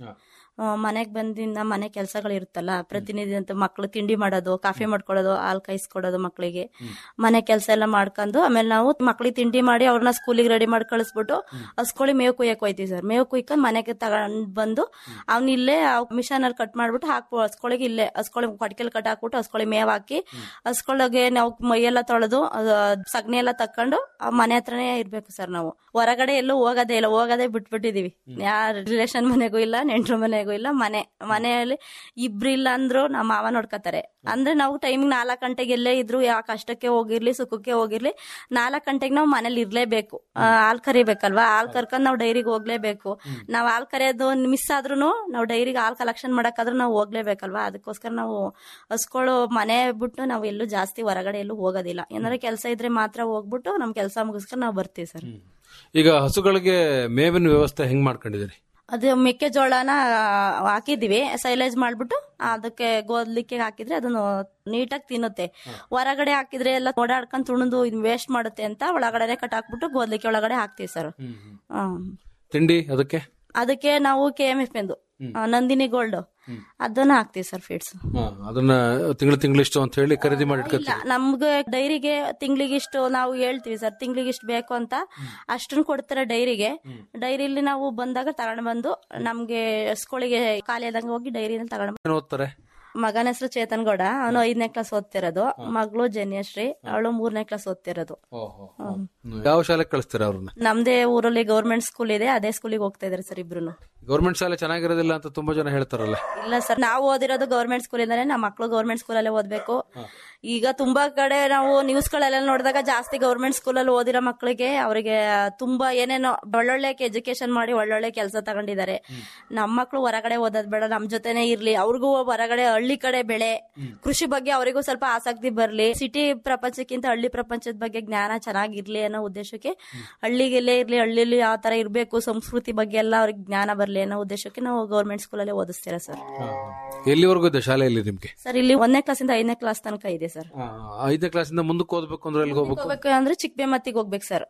ಮನೆಗೆ ಬಂದಿಂದ ಮನೆ ಕೆಲಸಗಳು ಇರುತ್ತಲ್ಲ ಪ್ರತಿನಿಧಿ ಅಂತ ಮಕ್ಳು ತಿಂಡಿ ಮಾಡೋದು ಕಾಫಿ ಮಾಡ್ಕೊಡೋದು ಹಾಲು ಕಾಯಿಸ್ಕೊಡೋದು ಮಕ್ಕಳಿಗೆ ಮನೆ ಕೆಲಸ ಎಲ್ಲ ಮಾಡ್ಕೊಂಡು ಆಮೇಲೆ ನಾವು ಮಕ್ಳಿಗೆ ತಿಂಡಿ ಮಾಡಿ ಅವ್ರನ್ನ ಸ್ಕೂಲಿಗೆ ರೆಡಿ ಮಾಡಿ ಕಳಿಸ್ಬಿಟ್ಟು ಹಸ್ಕೊಳ್ಳಿ ಮೇವು ಕುಯ್ಯಕ್ ಹೋಯ್ತೀವಿ ಸರ್ ಮೇವು ಕುಯ್ಕೊಂಡು ಮನೆಗೆ ತಗೊಂಡ್ ಬಂದು ಅವ್ನ ಇಲ್ಲೇ ಮಿಷನ್ ಅಲ್ಲಿ ಕಟ್ ಮಾಡ್ಬಿಟ್ಟು ಹಾಕ್ಬೋ ಹಸ್ಕೊಳಿಗೆ ಇಲ್ಲೇ ಹಸ್ಕೊಳಿ ಕಟ್ಕೆಲ್ ಕಟ್ ಹಾಕ್ಬಿಟ್ಟು ಹಸ್ಕೊಳಿ ಮೇವ್ ಹಾಕಿ ಹಸ್ಕೊಳಗೆ ನಾವು ಮೈಯೆಲ್ಲ ತೊಳೆದು ಅದು ಸಗಣಿ ಎಲ್ಲ ತಕೊಂಡು ಆ ಮನೆ ಹತ್ರನೇ ಇರ್ಬೇಕು ಸರ್ ನಾವು ಹೊರಗಡೆ ಎಲ್ಲೂ ಹೋಗೋದೇ ಇಲ್ಲ ಹೋಗೋದೇ ಬಿಟ್ಬಿಟ್ಟಿದೀವಿ ಯಾರ ರಿಲೇಷನ್ ಮನೆಗೂ ಇಲ್ಲ ನೆಂಟ್ರ ಮನೆಗೂ ಇಲ್ಲ ಮನೆ ಮನೆಯಲ್ಲಿ ಇಬ್ರು ಇಲ್ಲ ಅಂದ್ರು ನಮ್ಮ ಮಾವ ನೋಡ್ಕೋತಾರೆ ಅಂದ್ರೆ ನಾವು ಟೈಮಿಂಗ್ ನಾಲ್ಕು ಗಂಟೆಗೆ ಎಲ್ಲೇ ಇದ್ರು ಯಾವ ಕಷ್ಟಕ್ಕೆ ಹೋಗಿರ್ಲಿ ಸುಖಕ್ಕೆ ಹೋಗಿರ್ಲಿ ನಾಲ್ಕು ಗಂಟೆಗೆ ನಾವು ಮನೇಲಿ ಇರ್ಲೇಬೇಕು ಆ, ಹಾಲ್ ಕರಿಬೇಕಲ್ವಾ ಹಾಲ್ ಕರ್ಕೊಂಡ್ ನಾವು ಡೈರಿಗೆ ಹೋಗ್ಲೇಬೇಕು ನಾವ್ ಹಾಲ್ ಕರೆಯೋದು ಮಿಸ್ ಆದ್ರೂ ನಾವು ಡೈರಿಗೆ ಹಾಲ್ ಕಲೆಕ್ಷನ್ ಮಾಡಕ್ಕಾದ್ರೂ ನಾವು ಹೋಗ್ಲೇಬೇಕಲ್ವಾ ಅದಕ್ಕೋಸ್ಕರ ನಾವು ಹಸ್ಕೊಳ್ಳೋ ಮನೆ ಬಿಟ್ಟು ನಾವು ಎಲ್ಲೂ ಜಾಸ್ತಿ ಹೊರಗಡೆ ಎಲ್ಲೂ ಹೋಗೋದಿಲ್ಲ ಏನಾದ್ರೆ ಕೆಲಸ ಇದ್ರೆ ಮಾತ್ರ ಹೋಗ್ಬಿಟ್ಟು ನಮ್ ಕೆಲಸ ಮುಗಿಸ್ಕೊಂಡು ನಾವು ಬರ್ತೀವಿ ಸರ್ ಈಗ ಹಸುಗಳಿಗೆ ಮೇವಿನ ವ್ಯವಸ್ಥೆ ಹೆಂಗ್ ಮಾಡ್ಕೊಂಡಿದ್ದೀರಿ ಅದು ಮೆಕ್ಕೆಜೋಳನ ಹಾಕಿದೀವಿ ಸೈಲೇಜ್ ಮಾಡ್ಬಿಟ್ಟು ಅದಕ್ಕೆ ಗೋದ್ಲಿಕ್ಕೆ ಹಾಕಿದ್ರೆ ಅದನ್ನು ನೀಟಾಗಿ ತಿನ್ನುತ್ತೆ ಹೊರಗಡೆ ಹಾಕಿದ್ರೆ ಎಲ್ಲ ಓಡಾಡ್ಕೊಂಡ್ ತುಣಿದು ವೇಸ್ಟ್ ಮಾಡುತ್ತೆ ಅಂತ ಒಳಗಡೆ ಕಟ್ ಹಾಕ್ಬಿಟ್ಟು ಗೋದ್ಲಿಕ್ಕೆ ಒಳಗಡೆ ಹಾಕ್ತಿವಿ ಸರ್ ಹ್ಮ್ ತಿಂಡಿ ಅದಕ್ಕೆ ಅದಕ್ಕೆ ನಾವು ಕೆ ಎಂ ಎಫ್ ಎಂದು ಆ, ನಂದಿನಿ ಗೋಲ್ಡ್ ಅದನ್ನ ಹಾಕ್ತಿವಿ ಸರ್ ಫೀಡ್ಸ್ ಹಾ, ಅದನ್ನ ತಿಂಗಳು ತಿಂಗಳಿಷ್ಟು ಅಂತ ಹೇಳಿ ಖರೀದಿ ಮಾಡಿ ಇಲ್ಲ ಇಟ್ಕೊತೀವಿ ನಮ್ಗೆ ಡೈರಿಗೆ ತಿಂಗ್ಳಿಗಿಷ್ಟು ನಾವು ಹೇಳ್ತೀವಿ ಸರ್ ತಿಂಗ್ಳಿಗಿಷ್ಟು ಬೇಕು ಅಂತ ಅಷ್ಟನ್ನ ಕೊಡ್ತಾರೆ ಡೈರಿಗೆ ಡೈರಿಲಿ ನಾವು ಬಂದಾಗ ತಗೊಂಡ್ ಬಂದು ನಮ್ಗೆ ಹಸ್ಕೊಳಿಗೆ ಖಾಲಿ ಆದಂಗೆ ಹೋಗಿ ಡೈರಿನ ತಗೊಂಡ್ ಏನ್ ಓದ್ತಾರೆ ಮಗನ ಹೆಸರು ಚೇತನ್ ಗೌಡ ಅವನು ಐದನೇ ಕ್ಲಾಸ್ ಓದ್ತಿರೋದು ಮಗಳು ಜನ್ಯಶ್ರೀ ಅವಳು ಮೂರನೇ ಕ್ಲಾಸ್ ಓದ್ತಿರೋದು ಹ್ಮ್. ಯಾವ ಶಾಲೆಗೆ ಕಳಿಸ್ತೀರಾ ಅವ್ರನ್ನ ನಮ್ದೇ ಊರಲ್ಲಿ ಗೌರ್ಮೆಂಟ್ ಸ್ಕೂಲ್ ಇದೆ ಅದೇ ಸ್ಕೂಲಿಗೆ ಹೋಗ್ತಾ ಇದಾರೆ ಸರ್ ಇಬ್ರು ಗೌರ್ಮೆಂಟ್ ಶಾಲೆ ಚೆನ್ನಾಗಿರೋದಿಲ್ಲ ಅಂತ ತುಂಬಾ ಜನ ಹೇಳ್ತಾರಲ್ಲ ಇಲ್ಲ ಸರ್ ನಾವು ಓದಿರೋದು ಗೌರ್ಮೆಂಟ್ ಸ್ಕೂಲ್ ಇಂದಾನೆ ನಮ್ಮ ಮಕ್ಕಳು ಗೌರ್ಮೆಂಟ್ ಸ್ಕೂಲಲ್ಲೇ ಓದ್ಬೇಕು ಈಗ ತುಂಬಾ ಕಡೆ ನಾವು ನ್ಯೂಸ್ ಗಳೆಲ್ಲ ನೋಡಿದಾಗ ಜಾಸ್ತಿ ಗೌರ್ಮೆಂಟ್ ಸ್ಕೂಲಲ್ಲಿ ಓದಿರೋ ಮಕ್ಕಳಿಗೆ ಅವರಿಗೆ ತುಂಬಾ ಏನೇನೋ ಒಳ್ಳೊಳ್ಳೆ ಎಜುಕೇಶನ್ ಮಾಡಿ ಒಳ್ಳೊಳ್ಳೆ ಕೆಲಸ ತಗೊಂಡಿದ್ದಾರೆ ನಮ್ಮ ಮಕ್ಕಳು ಹೊರಗಡೆ ಓದೋದ್ ಬೇಡ ನಮ್ ಜೊತೆನೆ ಇರ್ಲಿ ಅವ್ರಿಗೂ ಹೊರಗಡೆ ಹಳ್ಳಿ ಕಡೆ ಬೆಳೆ ಕೃಷಿ ಬಗ್ಗೆ ಅವರಿಗೂ ಸ್ವಲ್ಪ ಆಸಕ್ತಿ ಬರ್ಲಿ ಸಿಟಿ ಪ್ರಪಂಚಕ್ಕಿಂತ ಹಳ್ಳಿ ಪ್ರಪಂಚದ ಬಗ್ಗೆ ಜ್ಞಾನ ಚೆನ್ನಾಗಿರ್ಲಿ ಅನ್ನೋ ಉದ್ದೇಶಕ್ಕೆ ಹಳ್ಳಿಗೆಲ್ಲೇ ಇರ್ಲಿ ಹಳ್ಳಿಲಿ ಯಾವ ತರ ಇರ್ಬೇಕು ಸಂಸ್ಕೃತಿ ಬಗ್ಗೆ ಎಲ್ಲ ಅವ್ರಿಗೆ ಜ್ಞಾನ ಬರ್ಲಿ ಅನ್ನೋ ಉದ್ದೇಶಕ್ಕೆ ನಾವು ಗೌರ್ಮೆಂಟ್ ಸ್ಕೂಲಲ್ಲೇ ಓದಿಸ್ತೀರಾ ಸರ್ ಎಲ್ಲಿವರೆಗೂ ಇದೆ ಶಾಲೆಯಲ್ಲಿ ನಿಮ್ಗೆ ಸರ್ ಇಲ್ಲಿ ಒಂದನೇ ಕ್ಲಾಸಿಂದ ಐದನೇ ಕ್ಲಾಸ್ ತನಕ ಇದೆ ಸರ್ ಆ, ಐದನೇ ಕ್ಲಾಸಿಂದ ಮುಂದಕ್ಕೆ ಓದ್ಬೇಕು ಅಂದ್ರೆ ಎಲ್ಲಿಗೆ ಹೋಗ್ಬೇಕು ಹೋಗ್ಬೇಕು ಅಂದ್ರೆ ಚಿಕ್ಕಬೇಮತ್ತಿಗೆ ಹೋಗ್ಬೇಕು ಸರ್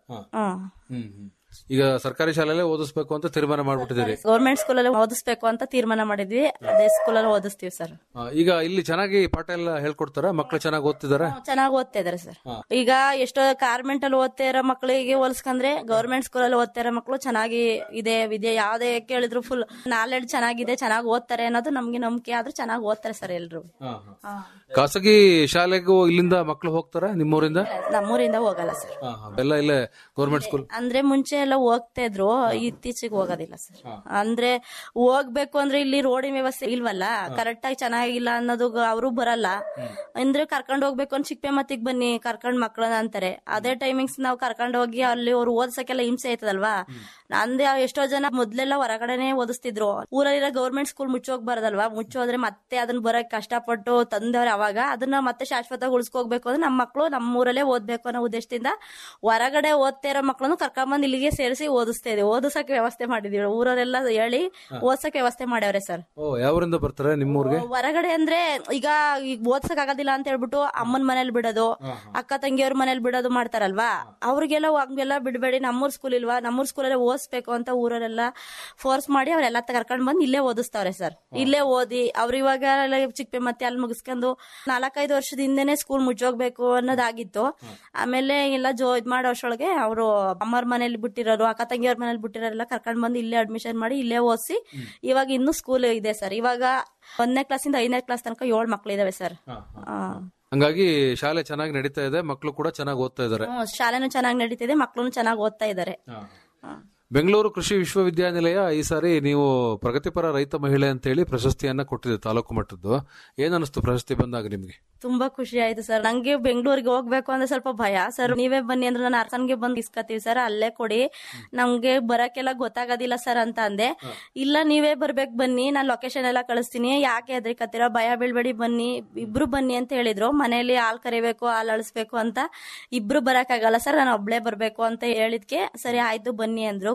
ಹ್ಮ್ ಈಗ ಸರ್ಕಾರಿ ಶಾಲೆಯಲ್ಲೇ ಓದಿಸ್ಬೇಕು ಅಂತ ತೀರ್ಮಾನ ಮಾಡ್ಬಿಟ್ಟಿದ್ದೀರಿ ಗೌರ್ಮೆಂಟ್ ಸ್ಕೂಲಲ್ಲಿ ಓದಿಸ್ಬೇಕು ಅಂತ ತೀರ್ಮಾನ ಮಾಡಿದ್ವಿ ಅದೇ ಸ್ಕೂಲಲ್ಲಿ ಓದಿಸ್ತೀವಿ ಸರ್ ಆ, ಈಗ ಇಲ್ಲಿ ಚೆನ್ನಾಗಿ ಪಾಠ ಎಲ್ಲ ಹೇಳ್ಕೊಡ್ತಾರ ಮಕ್ಳು ಚೆನ್ನಾಗಿ ಓದ್ತಿದಾರ ಚೆನ್ನಾಗಿ ಓದ್ತಾ ಇದಾರೆ ಸರ್ ಈಗ ಎಷ್ಟೋ ಕಾರ್ಮೆಂಟ್ ಅಲ್ಲಿ ಓದ್ತಾ ಇರೋ ಮಕ್ಕಳಿಗೆ ಹೋಲಿಸ್ಕೊಂಡ್ರೆ ಗೌರ್ಮೆಂಟ್ ಸ್ಕೂಲಲ್ಲಿ ಓದ್ತಾ ಇರೋ ಮಕ್ಕಳು ಚೆನ್ನಾಗಿ ಇದೆ ವಿದ್ಯೆ ಯಾವ್ದೇ ಕೇಳಿದ್ರು ಫುಲ್ ನಾಲೆಡ್ಜ್ ಚೆನ್ನಾಗಿದೆ ಚೆನ್ನಾಗಿ ಓದ್ತಾರೆ ಅನ್ನೋದು ನಮ್ಗೆ ನಂಬಿಕೆ ಆದ್ರೂ ಚೆನ್ನಾಗಿ ಓದ್ತಾರೆ ಸರ್ ಎಲ್ರು ಖಾಸಗಿ ಶಾಲೆಗೂ ಇಲ್ಲಿಂದ ಮಕ್ಳು ಹೋಗ್ತಾರ ನಿಮ್ಮೂರಿಂದ ನಮ್ಮೂರಿಂದ ಹೋಗಲ್ಲ ಸರ್ ಆ, ಎಲ್ಲ ಇಲ್ಲೇ ಗೌರ್ಮೆಂಟ್ ಸ್ಕೂಲ್ ಅಂದ್ರೆ ಮುಂಚೆ ಎಲ್ಲ ಹೋಗ್ತಾ ಇದ್ರು ಇತ್ತೀಚೆಗೆ ಹೋಗೋದಿಲ್ಲ ಸರ್ ಅಂದ್ರೆ ಹೋಗ್ಬೇಕು ಅಂದ್ರೆ ಇಲ್ಲಿ ರೋಡಿನ ವ್ಯವಸ್ಥೆ ಇಲ್ವಲ್ಲ ಕರೆಕ್ಟ್ ಆಗಿ ಚೆನ್ನಾಗಿಲ್ಲ ಅನ್ನೋದು ಅವರು ಬರಲ್ಲ ಅಂದ್ರೆ ಕರ್ಕೊಂಡ್ ಹೋಗ್ಬೇಕು ಅಂತ ಚಿಕ್ಕಪೆ ಮತ್ತಿಗೆ ಬನ್ನಿ ಕರ್ಕೊಂಡ್ ಮಕ್ಳನ್ನ ಅಂತಾರೆ ಅದೇ ಟೈಮಿಂಗ್ಸ್ ನಾವು ಕರ್ಕೊಂಡ್ ಹೋಗಿ ಅಲ್ಲಿ ಅವ್ರು ಓದ್ಸಕ್ಕೆಲ್ಲ ಹಿಂಸೆ ಆಯ್ತದಲ್ವಾ ಅಂದೆ ಎಷ್ಟೋ ಜನ ಮೊದ್ಲೆಲ್ಲ ಹೊರಗಡೆನೆ ಓದಿಸ್ತಿದ್ರು ಊರಲ್ಲಿರೋ ಗೌರ್ಮೆಂಟ್ ಸ್ಕೂಲ್ ಮುಚ್ಚೋಗ್ಬಾರ್ದಲ್ವಾ ಮುಚ್ಚೋದ್ರೆ ಮತ್ತೆ ಅದನ್ನ ಬರಕ್ ಕಷ್ಟಪಟ್ಟು ತಂದವ್ರೆ ಅವಾಗ ಅದನ್ನ ಮತ್ತೆ ಶಾಶ್ವತ ಉಳಿಸ್ಕೋಗ್ಬೇಕು ಅಂದ್ರೆ ನಮ್ಮ ಮಕ್ಕಳು ನಮ್ಮ ಊರಲ್ಲೇ ಓದ್ಬೇಕು ಅನ್ನೋ ಉದ್ದೇಶದಿಂದ ಹೊರಗಡೆ ಓದ್ತಾ ಇರೋ ಮಕ್ಕಳನ್ನು ಕರ್ಕೊಂಬಂದ್ ಇಲ್ಲಿಗೆ ಸೇರಿಸಿ ಓದಿಸ್ತಾ ಇದೆ ಓದಿಸಕ್ಕೆ ವ್ಯವಸ್ಥೆ ಮಾಡಿದೀವಿ ಊರವರೆಲ್ಲ ಹೇಳಿ ಓದ್ಸಕ್ ವ್ಯವಸ್ಥೆ ಮಾಡ್ಯಾವ್ರೆ ಸರ್ ಓ ಯಾವರಿಂದ ಬರ್ತಾರೆ ನಿಮ್ಮೂರ್ಗೆ ಹೊರಗಡೆ ಅಂದ್ರೆ ಈಗ ಈಗ ಓದ್ಸಕ್ ಆಗೋದಿಲ್ಲ ಅಂತ ಹೇಳ್ಬಿಟ್ಟು ಅಮ್ಮನ ಮನೇಲಿ ಬಿಡೋದು ಅಕ್ಕ ತಂಗಿಯವ್ರ ಮನೇಲಿ ಬಿಡೋದು ಮಾಡ್ತಾರಲ್ವಾ ಅವ್ರಿಗೆಲ್ಲ ಹಂಗೆಲ್ಲ ಬಿಡಬೇಡಿ ನಮ್ಮೂರ್ ಸ್ಕೂಲ್ ಇಲ್ವಾ ನಮ್ಮೂರ್ ಸ್ಕೂಲಲ್ಲೇ ಓದಿಸ್ಬೇಕು ಅಂತ ಊರಲ್ಲೆಲ್ಲ ಫೋರ್ಸ್ ಮಾಡಿ ಅವರೆಲ್ಲ ಕರ್ಕೊಂಡ್ ಬಂದು ಇಲ್ಲೇ ಓದಿಸ್ತಾವ್ರೆ ಸರ್ ಇಲ್ಲೇ ಓದಿ ಅವ್ರು ಇವಾಗ ಚಿಕ್ಕಪೆ ಮತ್ತೆ ಅಲ್ಲಿ ಮುಗಿಸ್ಕೊಂಡು ನಾಲ್ಕೈದು ವರ್ಷದ ಹಿಂದೆನೆ ಸ್ಕೂಲ್ ಮುಚ್ಚೋಗ್ಬೇಕು ಅನ್ನೋದಾಗಿತ್ತು ಆಮೇಲೆ ಎಲ್ಲ ಜೋ ಇದ್ ಮಾಡೋ ಅಷ್ಟೊಳಗೆ ಅವರು ಅಮ್ಮರ ಮನೇಲಿ ಬಿಟ್ಟಿರೋರು ಅಕ್ಕ ತಂಗಿಯವ್ರ ಮನೇಲಿ ಬಿಟ್ಟಿರೋರೆಲ್ಲ ಕರ್ಕೊಂಡ್ ಬಂದು ಇಲ್ಲೇ ಅಡ್ಮಿಷನ್ ಮಾಡಿ ಇಲ್ಲೇ ಓದಿಸಿ ಇವಾಗ ಇನ್ನೂ ಸ್ಕೂಲ್ ಇದೆ ಸರ್ ಇವಾಗ ಒಂದನೇ ಕ್ಲಾಸಿಂದ ಐದನೇ ಕ್ಲಾಸ್ ತನಕ ಏಳು ಮಕ್ಳು ಇದಾವೆ ಸರ್ ಹಂಗಾಗಿ ಶಾಲೆ ಚೆನ್ನಾಗಿ ನಡೀತಾ ಇದೆ ಮಕ್ಕಳು ಕೂಡ ಚೆನ್ನಾಗಿ ಓದ್ತಾ ಇದಾರೆ ಶಾಲೆನೂ ಚೆನ್ನಾಗಿ ನಡೀತಿದೆ ಮಕ್ಳು ಚೆನ್ನಾಗಿ ಓದ್ತಾ ಇದಾರೆ ಬೆಂಗಳೂರು ಕೃಷಿ ವಿಶ್ವವಿದ್ಯಾನಿಲಯ ಈ ಸಾರಿ ನೀವು ಪ್ರಗತಿಪರ ರೈತ ಮಹಿಳೆ ಅಂತ ಹೇಳಿ ಪ್ರಶಸ್ತಿಯನ್ನ ಕೊಟ್ಟಿದೆ ತಾಲೂಕು ಮಟ್ಟದ್ದು ಏನ್ ಅನಿಸ್ತು ಪ್ರಶಸ್ತಿ ಬಂದಾಗ ನಿಮ್ಗೆ ತುಂಬಾ ಖುಷಿ ಆಯ್ತು ಸರ್ ನಂಗೆ ಬೆಂಗಳೂರಿಗೆ ಹೋಗ್ಬೇಕು ಅಂದ್ರೆ ಸ್ವಲ್ಪ ಭಯ ಸರ್ ನೀವೇ ಬನ್ನಿ ಅಂದ್ರೆ ನಾನು ಅರ್ಸನ್ಗೆ ಬಂದು ಇಸ್ಕತೀವಿ ಸರ್ ಅಲ್ಲೇ ಕೊಡಿ ನಮ್ಗೆ ಬರಕ್ಕೆಲ್ಲ ಗೊತ್ತಾಗೋದಿಲ್ಲ ಸರ್ ಅಂತ ಅಂದೆ ಇಲ್ಲ ನೀವೇ ಬರ್ಬೇಕು ಬನ್ನಿ ನಾನು ಲೊಕೇಶನ್ ಎಲ್ಲ ಕಳಿಸ್ತೀನಿ ಯಾಕೆ ಹೆದರಿಕತ್ತೀರ ಭಯ ಬೀಳ್ಬೇಡಿ ಬನ್ನಿ ಇಬ್ರು ಬನ್ನಿ ಅಂತ ಹೇಳಿದ್ರು ಮನೆಯಲ್ಲಿ ಹಾಲ್ ಕರಿಬೇಕು ಹಾಲ್ ಅಳಿಸ್ಬೇಕು ಅಂತ ಇಬ್ರು ಬರಕ್ಕಾಗಲ್ಲ ಸರ್ ನಾನು ಒಬ್ಳೆ ಬರ್ಬೇಕು ಅಂತ ಹೇಳಿದ್ಕೆ ಸರಿ ಆಯ್ತು ಬನ್ನಿ ಅಂದ್ರು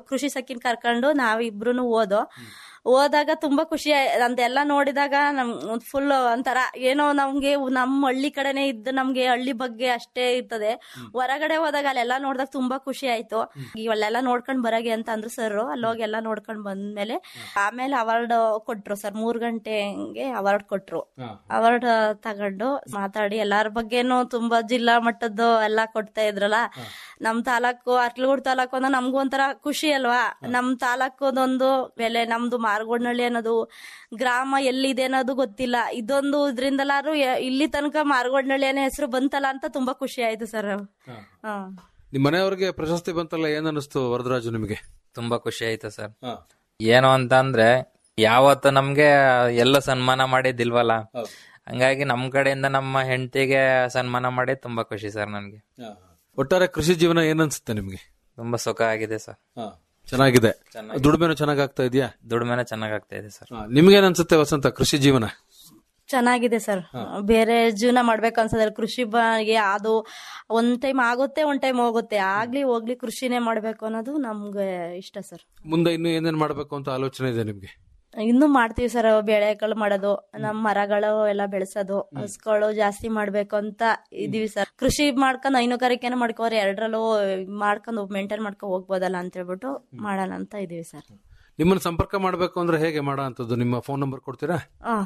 ಕೃಷಿ ಸಖಿನ್ ಕರ್ಕೊಂಡು ನಾವಿಬ್ರು ಓದೋ ಹೋದಾಗ ತುಂಬಾ ಖುಷಿ ಆಯ್- ಅಂತೆಲ್ಲ ನೋಡಿದಾಗ ನಮ್ ಫುಲ್ ಒಂಥರ ಏನೋ ನಮ್ಗೆ ನಮ್ಮ ಹಳ್ಳಿ ಕಡೆನೆ ಇದ್ದು ನಮ್ಗೆ ಹಳ್ಳಿ ಬಗ್ಗೆ ಅಷ್ಟೇ ಇರ್ತದೆ ಹೊರಗಡೆ ಹೋದಾಗ ಅಲ್ಲೆಲ್ಲ ನೋಡಿದಾಗ ತುಂಬಾ ಖುಷಿ ಆಯ್ತು ಇವೆಲ್ಲ ನೋಡ್ಕೊಂಡ್ ಬರಗೆ ಅಂತ ಅಂದ್ರು ಸರ್ ಅಲ್ಲೋಗಿ ಎಲ್ಲ ನೋಡ್ಕೊಂಡ್ ಬಂದ್ಮೇಲೆ ಆಮೇಲೆ ಅವಾರ್ಡ್ ಕೊಟ್ರು ಸರ್ ಮೂರ್ ಗಂಟೆಗೆ ಅವಾರ್ಡ್ ಕೊಟ್ರು ಅವಾರ್ಡ್ ತಗೊಂಡು ಮಾತಾಡಿ ಎಲ್ಲಾರ ಬಗ್ಗೆನು ತುಂಬಾ ಜಿಲ್ಲಾ ಮಟ್ಟದ್ದು ಎಲ್ಲ ಕೊಡ್ತಾ ಇದ್ರಲ್ಲ ನಮ್ ತಾಲೂಕು ಅರ್ಕಲಗೂಡು ತಾಲೂಕು ಅಂದ್ರೆ ನಮ್ಗೂ ಒಂಥರ ಖುಷಿ ಅಲ್ವಾ ನಮ್ ತಾಲೂಕದೊಂದು ಬೆಲೆ ನಮ್ದು ಮಾರ್ಗೋಡ್ನಳ್ಳಿ ಅನ್ನೋದು ಗ್ರಾಮ ಎಲ್ಲಿದೆ ಅನ್ನೋದು ಗೊತ್ತಿಲ್ಲ ಇದೊಂದು ಇದ್ರಿಂದಲಾರು ಯ- ಇಲ್ಲಿ ತನಕ ಮಾರ್ಗೋಡ್ನಳ್ಳಿ ಅನ್ನೋ ಹೆಸರು ಬಂತಲ್ಲ ಅಂತ ತುಂಬಾ ಖುಷಿ ಆಯ್ತು ಸರ್ ಹಾ ನಿಮ್ ಮನೆಯವ್ರಿಗೆ ಪ್ರಶಸ್ತಿ ಬಂತಲ್ಲ ಏನ್ ಅನಿಸ್ತು ವರದರಾಜು ನಿಮಗೆ ತುಂಬಾ ಖುಷಿ ಆಯ್ತು ಸರ್ ಏನು ಅಂತ ಅಂದ್ರೆ ಯಾವತ್ತು ನಮ್ಗೆ ಎಲ್ಲ ಸನ್ಮಾನ ಮಾಡಿದ್ದಿಲ್ವಲ್ಲ ಹಂಗಾಗಿ ನಮ್ ಕಡೆಯಿಂದ ನಮ್ಮ ಹೆಂಡತಿಗೆ ಸನ್ಮಾನ ಮಾಡಿ ತುಂಬಾ ಖುಷಿ ಸರ್ ನನ್ಗೆ ಒಟ್ಟಾರೆ ಕೃಷಿ ಜೀವನ ಏನ್ ಅನ್ಸುತ್ತೆ ನಿಮ್ಗೆ ತುಂಬಾ ಸುಖ ಆಗಿದೆ ಸರ್ ಚೆನ್ನಾಗಿದೆ ದುಡಿಮೆನು ಚೆನ್ನಾಗ್ ಆಗ್ತಾ ಇದೆಯಾ ದುಡಿಮೆನ ಚೆನ್ನಾಗ್ ಆಗ್ತಾ ಇದೆ ಸರ್ ನಿಮ್ಗೇನ್ ಅನ್ಸುತ್ತೆ ವಸಂತ ಕೃಷಿ ಜೀವನ ಚೆನ್ನಾಗಿದೆ ಸರ್ ಬೇರೆ ಜೀವನ ಮಾಡ್ಬೇಕು ಅನ್ಸದ್ರೆ ಕೃಷಿ ಬಗ್ಗೆ ಅದು ಒಂದ್ ಟೈಮ್ ಆಗುತ್ತೆ ಒಂದ್ ಟೈಮ್ ಹೋಗುತ್ತೆ ಆಗ್ಲಿ ಹೋಗ್ಲಿ ಕೃಷಿನೇ ಮಾಡ್ಬೇಕು ಅನ್ನೋದು ನಮ್ಗೆ ಇಷ್ಟ ಸರ್ ಮುಂದೆ ಇನ್ನು ಏನೇನ್ ಮಾಡ್ಬೇಕು ಅಂತ ಆಲೋಚನೆ ಇದೆ ನಿಮ್ಗೆ ಇನ್ನು ಮಾಡ್ತೀವಿ ಸರ್ ಬೆಳೆಗಳು ಮಾಡೋದು ನಮ್ ಮರಗಳು ಎಲ್ಲ ಬೆಳೆಸೋದು ಹಸ್ಗಳು ಜಾಸ್ತಿ ಮಾಡ್ಬೇಕು ಅಂತ ಇದೀವಿ ಸರ್ ಕೃಷಿ ಮಾಡ್ಕೊಂಡು ಹೈನುಗಾರಿಕೆನ ಮಾಡ್ಕೋರಿ ಎರಡರಲ್ಲೂ ಮಾಡ್ಕೊಂಡು ಮೇಂಟೈನ್ ಮಾಡ್ಕೊ ಹೋಗ್ಬೋದಲ್ಲ ಅಂತ ಹೇಳ್ಬಿಟ್ಟು ಮಾಡೋಣ ಅಂತ ಇದೀವಿ ಸರ್ ನಿಮ್ಮನ್ನ ಸಂಪರ್ಕ ಮಾಡ್ಬೇಕು ಅಂದ್ರೆ ಹೇಗೆ ಮಾಡೋ ಅಂತದ್ದು ನಿಮ್ಮ ಫೋನ್ ನಂಬರ್ ಕೊಡ್ತೀರಾ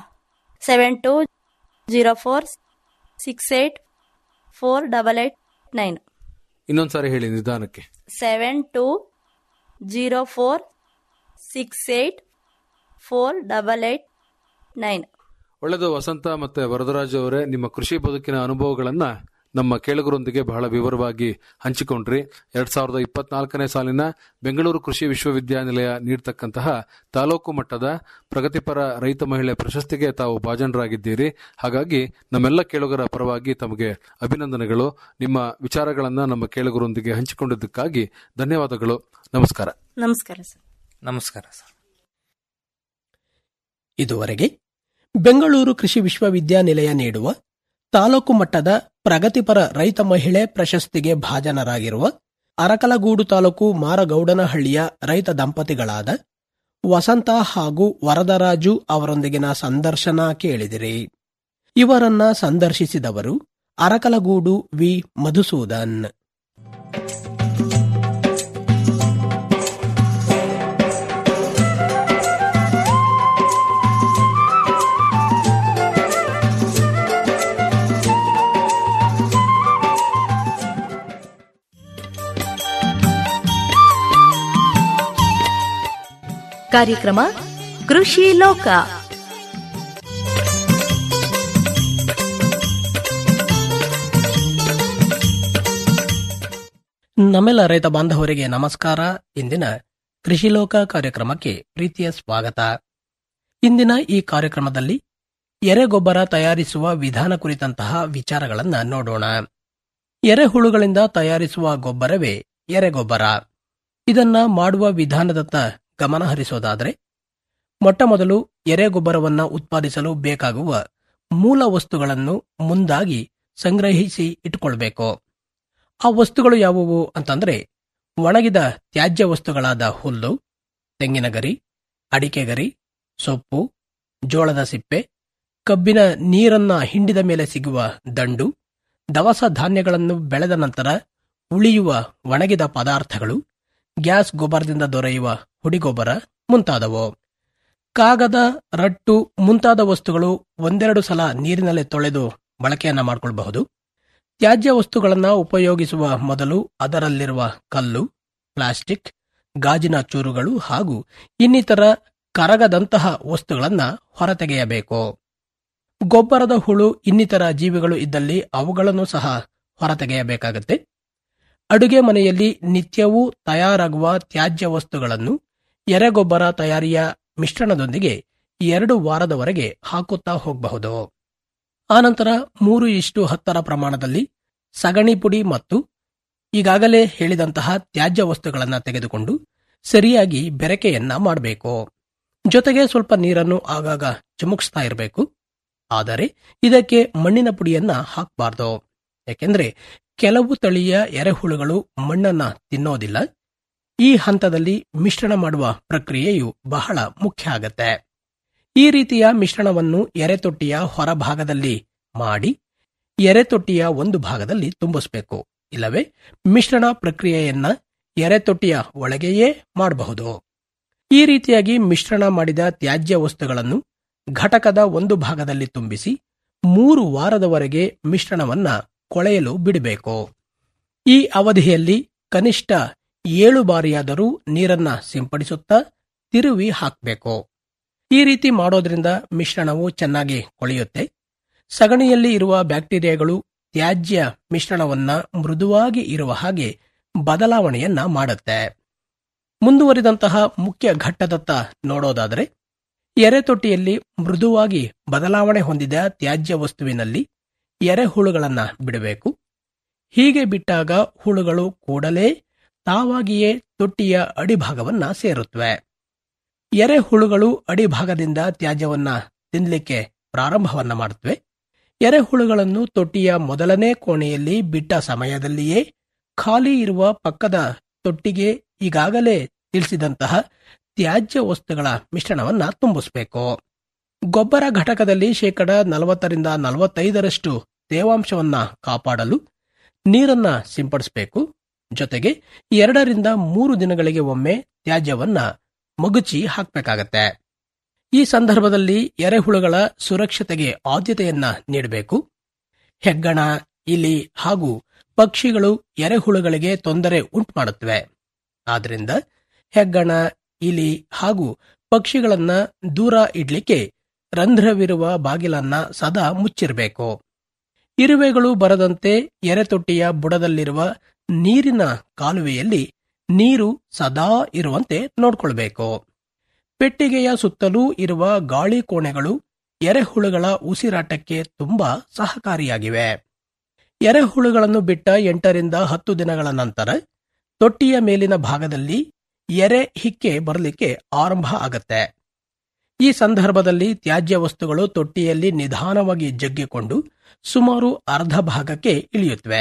seven two zero four six eight four double eight nine ಇನ್ನೊಂದ್ಸಾರಿ ಹೇಳಿ ನಿಧಾನಕ್ಕೆ seven two zero four six eight four double eight nine ಒಳ್ಳೆದು ವಸಂತ ಮತ್ತೆ ವರದರಾಜು ಅವರೇ ನಿಮ್ಮ ಕೃಷಿ ಬದುಕಿನ ಅನುಭವಗಳನ್ನ ನಮ್ಮ ಕೇಳುಗರೊಂದಿಗೆ ಬಹಳ ವಿವರವಾಗಿ ಹಂಚಿಕೊಂಡ್ರಿ ಎರಡ್ ಸಾವಿರದ ಇಪ್ಪತ್ನಾಲ್ಕನೇ ಸಾಲಿನ ಬೆಂಗಳೂರು ಕೃಷಿ ವಿಶ್ವವಿದ್ಯಾನಿಲಯ ನೀಡತಕ್ಕಂತಹ ತಾಲೂಕು ಮಟ್ಟದ ಪ್ರಗತಿಪರ ರೈತ ಮಹಿಳೆ ಪ್ರಶಸ್ತಿಗೆ ತಾವು ಭಾಜನರಾಗಿದ್ದೀರಿ ಹಾಗಾಗಿ ನಮ್ಮೆಲ್ಲ ಕೇಳುಗರ ಪರವಾಗಿ ತಮಗೆ ಅಭಿನಂದನೆಗಳು ನಿಮ್ಮ ವಿಚಾರಗಳನ್ನ ನಮ್ಮ ಕೇಳುಗರೊಂದಿಗೆ ಹಂಚಿಕೊಂಡಿದ್ದಕ್ಕಾಗಿ ಧನ್ಯವಾದಗಳು ನಮಸ್ಕಾರ ನಮಸ್ಕಾರ ಸರ್ ನಮಸ್ಕಾರ ಸರ್ ಇದುವರೆಗೆ ಬೆಂಗಳೂರು ಕೃಷಿ ವಿಶ್ವವಿದ್ಯಾನಿಲಯ ನೀಡುವ ತಾಲೂಕು ಮಟ್ಟದ ಪ್ರಗತಿಪರ ರೈತ ಮಹಿಳೆ ಪ್ರಶಸ್ತಿಗೆ ಭಾಜನರಾಗಿರುವ ಅರಕಲಗೂಡು ತಾಲೂಕು ಮಾರಗೌಡನಹಳ್ಳಿಯ ರೈತ ದಂಪತಿಗಳಾದ ವಸಂತ ಹಾಗೂ ವರದರಾಜು ಅವರೊಂದಿಗಿನ ಸಂದರ್ಶನ ಕೇಳಿದಿರಿ ಇವರನ್ನ ಸಂದರ್ಶಿಸಿದವರು ಅರಕಲಗೂಡು ವಿ ಮಧುಸೂದನ್ ಕಾರ್ಯಕ್ರಮ ಕೃಷಿ ಲೋಕ ನಮ್ಮೆಲ್ಲ ರೈತ ಬಾಂಧವರಿಗೆ ನಮಸ್ಕಾರ ಇಂದಿನ ಕೃಷಿ ಲೋಕ ಕಾರ್ಯಕ್ರಮಕ್ಕೆ ಪ್ರೀತಿಯ ಸ್ವಾಗತ ಇಂದಿನ ಈ ಕಾರ್ಯಕ್ರಮದಲ್ಲಿ ಎರೆಗೊಬ್ಬರ ತಯಾರಿಸುವ ವಿಧಾನ ಕುರಿತಂತಹ ವಿಚಾರಗಳನ್ನ ನೋಡೋಣ ಎರೆಹುಳುಗಳಿಂದ ತಯಾರಿಸುವ ಗೊಬ್ಬರವೇ ಎರೆಗೊಬ್ಬರ ಇದನ್ನ ಮಾಡುವ ವಿಧಾನದತ್ತ ಗಮನ ಹರಿಸೋದಾದರೆ ಮೊಟ್ಟಮೊದಲು ಎರೆಗೊಬ್ಬರವನ್ನ ಉತ್ಪಾದಿಸಲು ಬೇಕಾಗುವ ಮೂಲ ವಸ್ತುಗಳನ್ನು ಮುಂದಾಗಿ ಸಂಗ್ರಹಿಸಿ ಇಟ್ಟುಕೊಳ್ಬೇಕು ಆ ವಸ್ತುಗಳು ಯಾವುವು ಅಂತಂದ್ರೆ ಒಣಗಿದ ತ್ಯಾಜ್ಯ ವಸ್ತುಗಳಾದ ಹುಲ್ಲು ತೆಂಗಿನ ಗರಿ ಅಡಿಕೆ ಗರಿ ಸೊಪ್ಪು ಜೋಳದ ಸಿಪ್ಪೆ ಕಬ್ಬಿನ ನೀರನ್ನ ಹಿಂಡಿದ ಮೇಲೆ ಸಿಗುವ ದಂಡು ದವಸ ಧಾನ್ಯಗಳನ್ನು ಬೆಳೆದ ನಂತರ ಉಳಿಯುವ ಒಣಗಿದ ಪದಾರ್ಥಗಳು ಗ್ಯಾಸ್ ಗೊಬ್ಬರದಿಂದ ದೊರೆಯುವ ಹುಡಿಗೊಬ್ಬರ ಮುಂತಾದವು ಕಾಗದ ರಟ್ಟು ಮುಂತಾದ ವಸ್ತುಗಳು ಒಂದೆರಡು ಸಲ ನೀರಿನಲ್ಲಿ ತೊಳೆದು ಬಳಕೆಯನ್ನ ಮಾಡಿಕೊಳ್ಳಬಹುದು ತ್ಯಾಜ್ಯ ವಸ್ತುಗಳನ್ನು ಉಪಯೋಗಿಸುವ ಮೊದಲು ಅದರಲ್ಲಿರುವ ಕಲ್ಲು ಪ್ಲಾಸ್ಟಿಕ್ ಗಾಜಿನ ಚೂರುಗಳು ಹಾಗೂ ಇನ್ನಿತರ ಕರಗದಂತಹ ವಸ್ತುಗಳನ್ನ ಹೊರತೆಗೆಯಬೇಕು ಗೊಬ್ಬರದ ಹುಳು ಇನ್ನಿತರ ಜೀವಿಗಳು ಇದ್ದಲ್ಲಿ ಅವುಗಳನ್ನು ಸಹ ಹೊರತೆಗೆಯಬೇಕಾಗತ್ತೆ ಅಡುಗೆ ಮನೆಯಲ್ಲಿ ನಿತ್ಯವೂ ತಯಾರಾಗುವ ತ್ಯಾಜ್ಯ ವಸ್ತುಗಳನ್ನು ಎರೆಗೊಬ್ಬರ ತಯಾರಿಯ ಮಿಶ್ರಣದೊಂದಿಗೆ ಎರಡು ವಾರದವರೆಗೆ ಹಾಕುತ್ತಾ ಹೋಗಬಹುದು ಆನಂತರ ಮೂರು ಇಷ್ಟು ಹತ್ತರ ಪ್ರಮಾಣದಲ್ಲಿ ಸಗಣಿ ಪುಡಿ ಮತ್ತು ಈಗಾಗಲೇ ಹೇಳಿದಂತಹ ತ್ಯಾಜ್ಯ ವಸ್ತುಗಳನ್ನು ತೆಗೆದುಕೊಂಡು ಸರಿಯಾಗಿ ಬೆರಕೆಯನ್ನ ಮಾಡಬೇಕು ಜೊತೆಗೆ ಸ್ವಲ್ಪ ನೀರನ್ನು ಆಗಾಗ ಚಿಮುಕ್ಸ್ತಾ ಇರಬೇಕು ಆದರೆ ಇದಕ್ಕೆ ಮಣ್ಣಿನ ಪುಡಿಯನ್ನ ಹಾಕಬಾರ್ದು ಯಾಕೆಂದ್ರೆ ಕೆಲವು ತಳಿಯ ಎರೆಹುಳುಗಳು ಮಣ್ಣನ್ನ ತಿನ್ನೋದಿಲ್ಲ ಈ ಹಂತದಲ್ಲಿ ಮಿಶ್ರಣ ಮಾಡುವ ಪ್ರಕ್ರಿಯೆಯು ಬಹಳ ಮುಖ್ಯ ಆಗತ್ತೆ ಈ ರೀತಿಯ ಮಿಶ್ರಣವನ್ನು ಎರೆತೊಟ್ಟಿಯ ಹೊರಭಾಗದಲ್ಲಿ ಮಾಡಿ ಎರೆತೊಟ್ಟಿಯ ಒಂದು ಭಾಗದಲ್ಲಿ ತುಂಬಿಸಬೇಕು ಇಲ್ಲವೇ ಮಿಶ್ರಣ ಪ್ರಕ್ರಿಯೆಯನ್ನ ಎರೆತೊಟ್ಟಿಯ ಒಳಗೆಯೇ ಮಾಡಬಹುದು ಈ ರೀತಿಯಾಗಿ ಮಿಶ್ರಣ ಮಾಡಿದ ತ್ಯಾಜ್ಯ ವಸ್ತುಗಳನ್ನು ಘಟಕದ ಒಂದು ಭಾಗದಲ್ಲಿ ತುಂಬಿಸಿ ಮೂರು ವಾರದವರೆಗೆ ಮಿಶ್ರಣವನ್ನ ಕೊಳೆಯಲು ಬಿಡಬೇಕು ಈ ಅವಧಿಯಲ್ಲಿ ಕನಿಷ್ಠ ಏಳು ಬಾರಿಯಾದರೂ ನೀರನ್ನ ಸಿಂಪಡಿಸುತ್ತಾ ತಿರುವಿ ಹಾಕಬೇಕು ಈ ರೀತಿ ಮಾಡೋದ್ರಿಂದ ಮಿಶ್ರಣವು ಚೆನ್ನಾಗಿ ಕೊಳೆಯುತ್ತೆ ಸಗಣಿಯಲ್ಲಿ ಇರುವ ಬ್ಯಾಕ್ಟೀರಿಯಾಗಳು ತ್ಯಾಜ್ಯ ಮಿಶ್ರಣವನ್ನ ಮೃದುವಾಗಿ ಇರುವ ಹಾಗೆ ಬದಲಾವಣೆಯನ್ನ ಮಾಡುತ್ತೆ ಮುಂದುವರಿದಂತಹ ಮುಖ್ಯ ಘಟ್ಟದತ್ತ ನೋಡೋದಾದರೆ ಎರೆತೊಟ್ಟಿಯಲ್ಲಿ ಮೃದುವಾಗಿ ಬದಲಾವಣೆ ಹೊಂದಿದ ತ್ಯಾಜ್ಯ ವಸ್ತುವಿನಲ್ಲಿ ಎರೆಹುಳುಗಳನ್ನ ಬಿಡಬೇಕು ಹೀಗೆ ಬಿಟ್ಟಾಗ ಹುಳುಗಳು ಕೂಡಲೇ ತಾವಾಗಿಯೇ ತೊಟ್ಟಿಯ ಅಡಿಭಾಗವನ್ನ ಸೇರುತ್ತವೆ ಎರೆಹುಳುಗಳು ಅಡಿಭಾಗದಿಂದ ತ್ಯಾಜ್ಯವನ್ನ ತಿನ್ನಲಿಕ್ಕೆ ಪ್ರಾರಂಭವನ್ನ ಮಾಡುತ್ತವೆ ಎರೆಹುಳುಗಳನ್ನು ತೊಟ್ಟಿಯ ಮೊದಲನೇ ಕೋಣೆಯಲ್ಲಿ ಬಿಟ್ಟ ಸಮಯದಲ್ಲಿಯೇ ಖಾಲಿ ಇರುವ ಪಕ್ಕದ ತೊಟ್ಟಿಗೆ ಈಗಾಗಲೇ ತಿಳಿಸಿದಂತಹ ತ್ಯಾಜ್ಯ ವಸ್ತುಗಳ ಮಿಶ್ರಣವನ್ನ ತುಂಬಿಸಬೇಕು ಗೊಬ್ಬರ ಘಟಕದಲ್ಲಿ ಶೇಕಡ ನಲವತ್ತರಿಂದ ನಲವತ್ತೈದರಷ್ಟು ತೇವಾಂಶವನ್ನ ಕಾಪಾಡಲು ನೀರನ್ನ ಸಿಂಪಡಿಸಬೇಕು ಜೊತೆಗೆ ಎರಡರಿಂದ ಮೂರು ದಿನಗಳಿಗೆ ಒಮ್ಮೆ ತ್ಯಾಜ್ಯವನ್ನ ಮಗುಚಿ ಹಾಕಬೇಕಾಗತ್ತೆ ಈ ಸಂದರ್ಭದಲ್ಲಿ ಎರೆಹುಳುಗಳ ಸುರಕ್ಷತೆಗೆ ಆದ್ಯತೆಯನ್ನ ನೀಡಬೇಕು ಹೆಗ್ಗಣ ಇಲಿ ಹಾಗೂ ಪಕ್ಷಿಗಳು ಎರೆಹುಳುಗಳಿಗೆ ತೊಂದರೆ ಉಂಟು ಮಾಡುತ್ತವೆ ಆದ್ರಿಂದ ಹೆಗ್ಗಣ ಇಲಿ ಹಾಗೂ ಪಕ್ಷಿಗಳನ್ನ ದೂರ ಇಡ್ಲಿಕ್ಕೆ ರಂಧ್ರವಿರುವ ಬಾಗಿಲನ್ನ ಸದಾ ಮುಚ್ಚಿರಬೇಕು ಇರುವೆಗಳು ಬರದಂತೆ ಎರೆತೊಟ್ಟಿಯ ಬುಡದಲ್ಲಿರುವ ನೀರಿನ ಕಾಲುವೆಯಲ್ಲಿ ನೀರು ಸದಾ ಇರುವಂತೆ ನೋಡ್ಕೊಳ್ಬೇಕು ಪೆಟ್ಟಿಗೆಯ ಸುತ್ತಲೂ ಇರುವ ಗಾಳಿ ಕೋಣೆಗಳು ಎರೆಹುಳುಗಳ ಉಸಿರಾಟಕ್ಕೆ ತುಂಬಾ ಸಹಕಾರಿಯಾಗಿವೆ ಎರೆಹುಳುಗಳನ್ನು ಬಿಟ್ಟ ಎಂಟರಿಂದ ಹತ್ತು ದಿನಗಳ ನಂತರ ತೊಟ್ಟಿಯ ಮೇಲಿನ ಭಾಗದಲ್ಲಿ ಎರೆ ಹಿಕ್ಕೆ ಬರಲಿಕ್ಕೆ ಆರಂಭ ಆಗತ್ತೆ ಈ ಸಂದರ್ಭದಲ್ಲಿ ತ್ಯಾಜ್ಯ ವಸ್ತುಗಳು ತೊಟ್ಟಿಯಲ್ಲಿ ನಿಧಾನವಾಗಿ ಜಗ್ಗಿಕೊಂಡು ಸುಮಾರು ಅರ್ಧ ಭಾಗಕ್ಕೆ ಇಳಿಯುತ್ತವೆ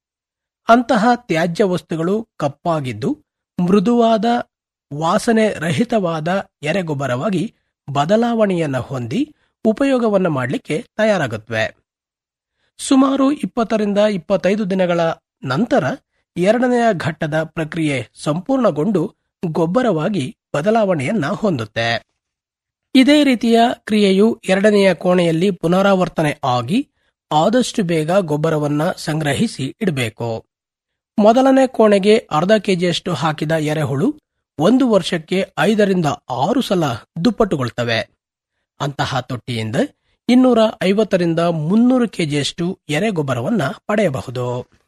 ಅಂತಹ ತ್ಯಾಜ್ಯ ವಸ್ತುಗಳು ಕಪ್ಪಾಗಿದ್ದು ಮೃದುವಾದ ವಾಸನೆ ರಹಿತವಾದ ಎರೆಗೊಬ್ಬರವಾಗಿ ಬದಲಾವಣೆಯನ್ನ ಹೊಂದಿ ಉಪಯೋಗವನ್ನ ಮಾಡಲಿಕ್ಕೆ ತಯಾರಾಗುತ್ತವೆ ಸುಮಾರು ಇಪ್ಪತ್ತರಿಂದ ಇಪ್ಪತ್ತೈದು ದಿನಗಳ ನಂತರ ಎರಡನೆಯ ಘಟ್ಟದ ಪ್ರಕ್ರಿಯೆ ಸಂಪೂರ್ಣಗೊಂಡು ಗೊಬ್ಬರವಾಗಿ ಬದಲಾವಣೆಯನ್ನ ಹೊಂದುತ್ತೆ ಇದೇ ರೀತಿಯ ಕ್ರಿಯೆಯು ಎರಡನೆಯ ಕೋಣೆಯಲ್ಲಿ ಪುನರಾವರ್ತನೆ ಆಗಿ ಆದಷ್ಟು ಬೇಗ ಗೊಬ್ಬರವನ್ನ ಸಂಗ್ರಹಿಸಿ ಇಡಬೇಕು ಮೊದಲನೇ ಕೋಣೆಗೆ ಅರ್ಧ ಕೆಜಿಯಷ್ಟು ಹಾಕಿದ ಎರೆಹುಳು ಒಂದು ವರ್ಷಕ್ಕೆ ಐದರಿಂದ ಆರು ಸಲ ದುಪ್ಪಟ್ಟುಗೊಳ್ತವೆ ಅಂತಹ ತೊಟ್ಟಿಯಿಂದ ಇನ್ನೂರ ಐವತ್ತರಿಂದ ಮುನ್ನೂರು ಕೆಜಿಯಷ್ಟು ಎರೆಗೊಬ್ಬರವನ್ನ ಪಡೆಯಬಹುದು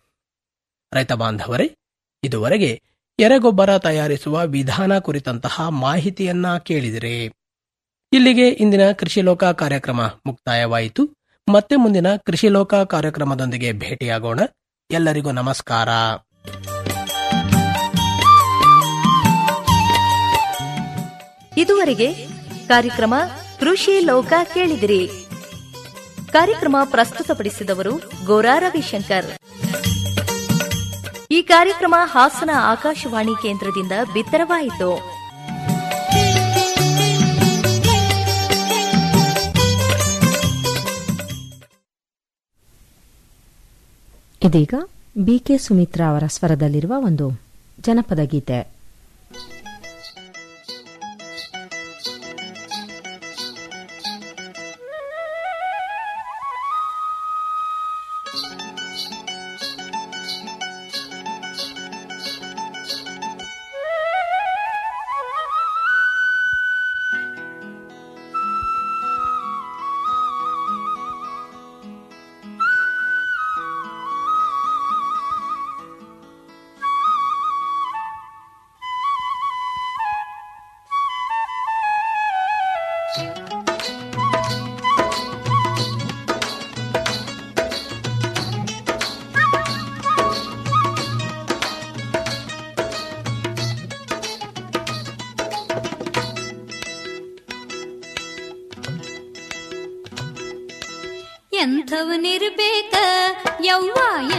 ರೈತ ಬಾಂಧವರೇ ಇದುವರೆಗೆ ಎರೆಗೊಬ್ಬರ ತಯಾರಿಸುವ ವಿಧಾನ ಕುರಿತಂತಹ ಮಾಹಿತಿಯನ್ನ ಕೇಳಿದಿರಿ ಇಲ್ಲಿಗೆ ಇಂದಿನ ಕೃಷಿ ಲೋಕ ಕಾರ್ಯಕ್ರಮ ಮುಕ್ತಾಯವಾಯಿತು ಮತ್ತೆ ಮುಂದಿನ ಕೃಷಿ ಲೋಕ ಕಾರ್ಯಕ್ರಮದೊಂದಿಗೆ ಭೇಟಿಯಾಗೋಣ ಎಲ್ಲರಿಗೂ ನಮಸ್ಕಾರ ಇದುವರೆಗೆ ಕಾರ್ಯಕ್ರಮ ಕೃಷಿ ಲೋಕ ಕೇಳಿದಿರಿ ಕಾರ್ಯಕ್ರಮ ಪ್ರಸ್ತುತಪಡಿಸಿದವರು ಗೋರಾ ರವಿಶಂಕರ್ ಈ ಕಾರ್ಯಕ್ರಮ ಹಾಸನ ಆಕಾಶವಾಣಿ ಕೇಂದ್ರದಿಂದ ಬಿತ್ತರವಾಯಿತು ಇದೀಗ ಬಿಕೆ ಸುಮಿತ್ರಾ ಅವರ ಸ್ವರದಲ್ಲಿರುವ ಒಂದು ಜನಪದ ಗೀತೆ ಎಂಥವನಿರ್ಬೇಕ ಯವ್ವ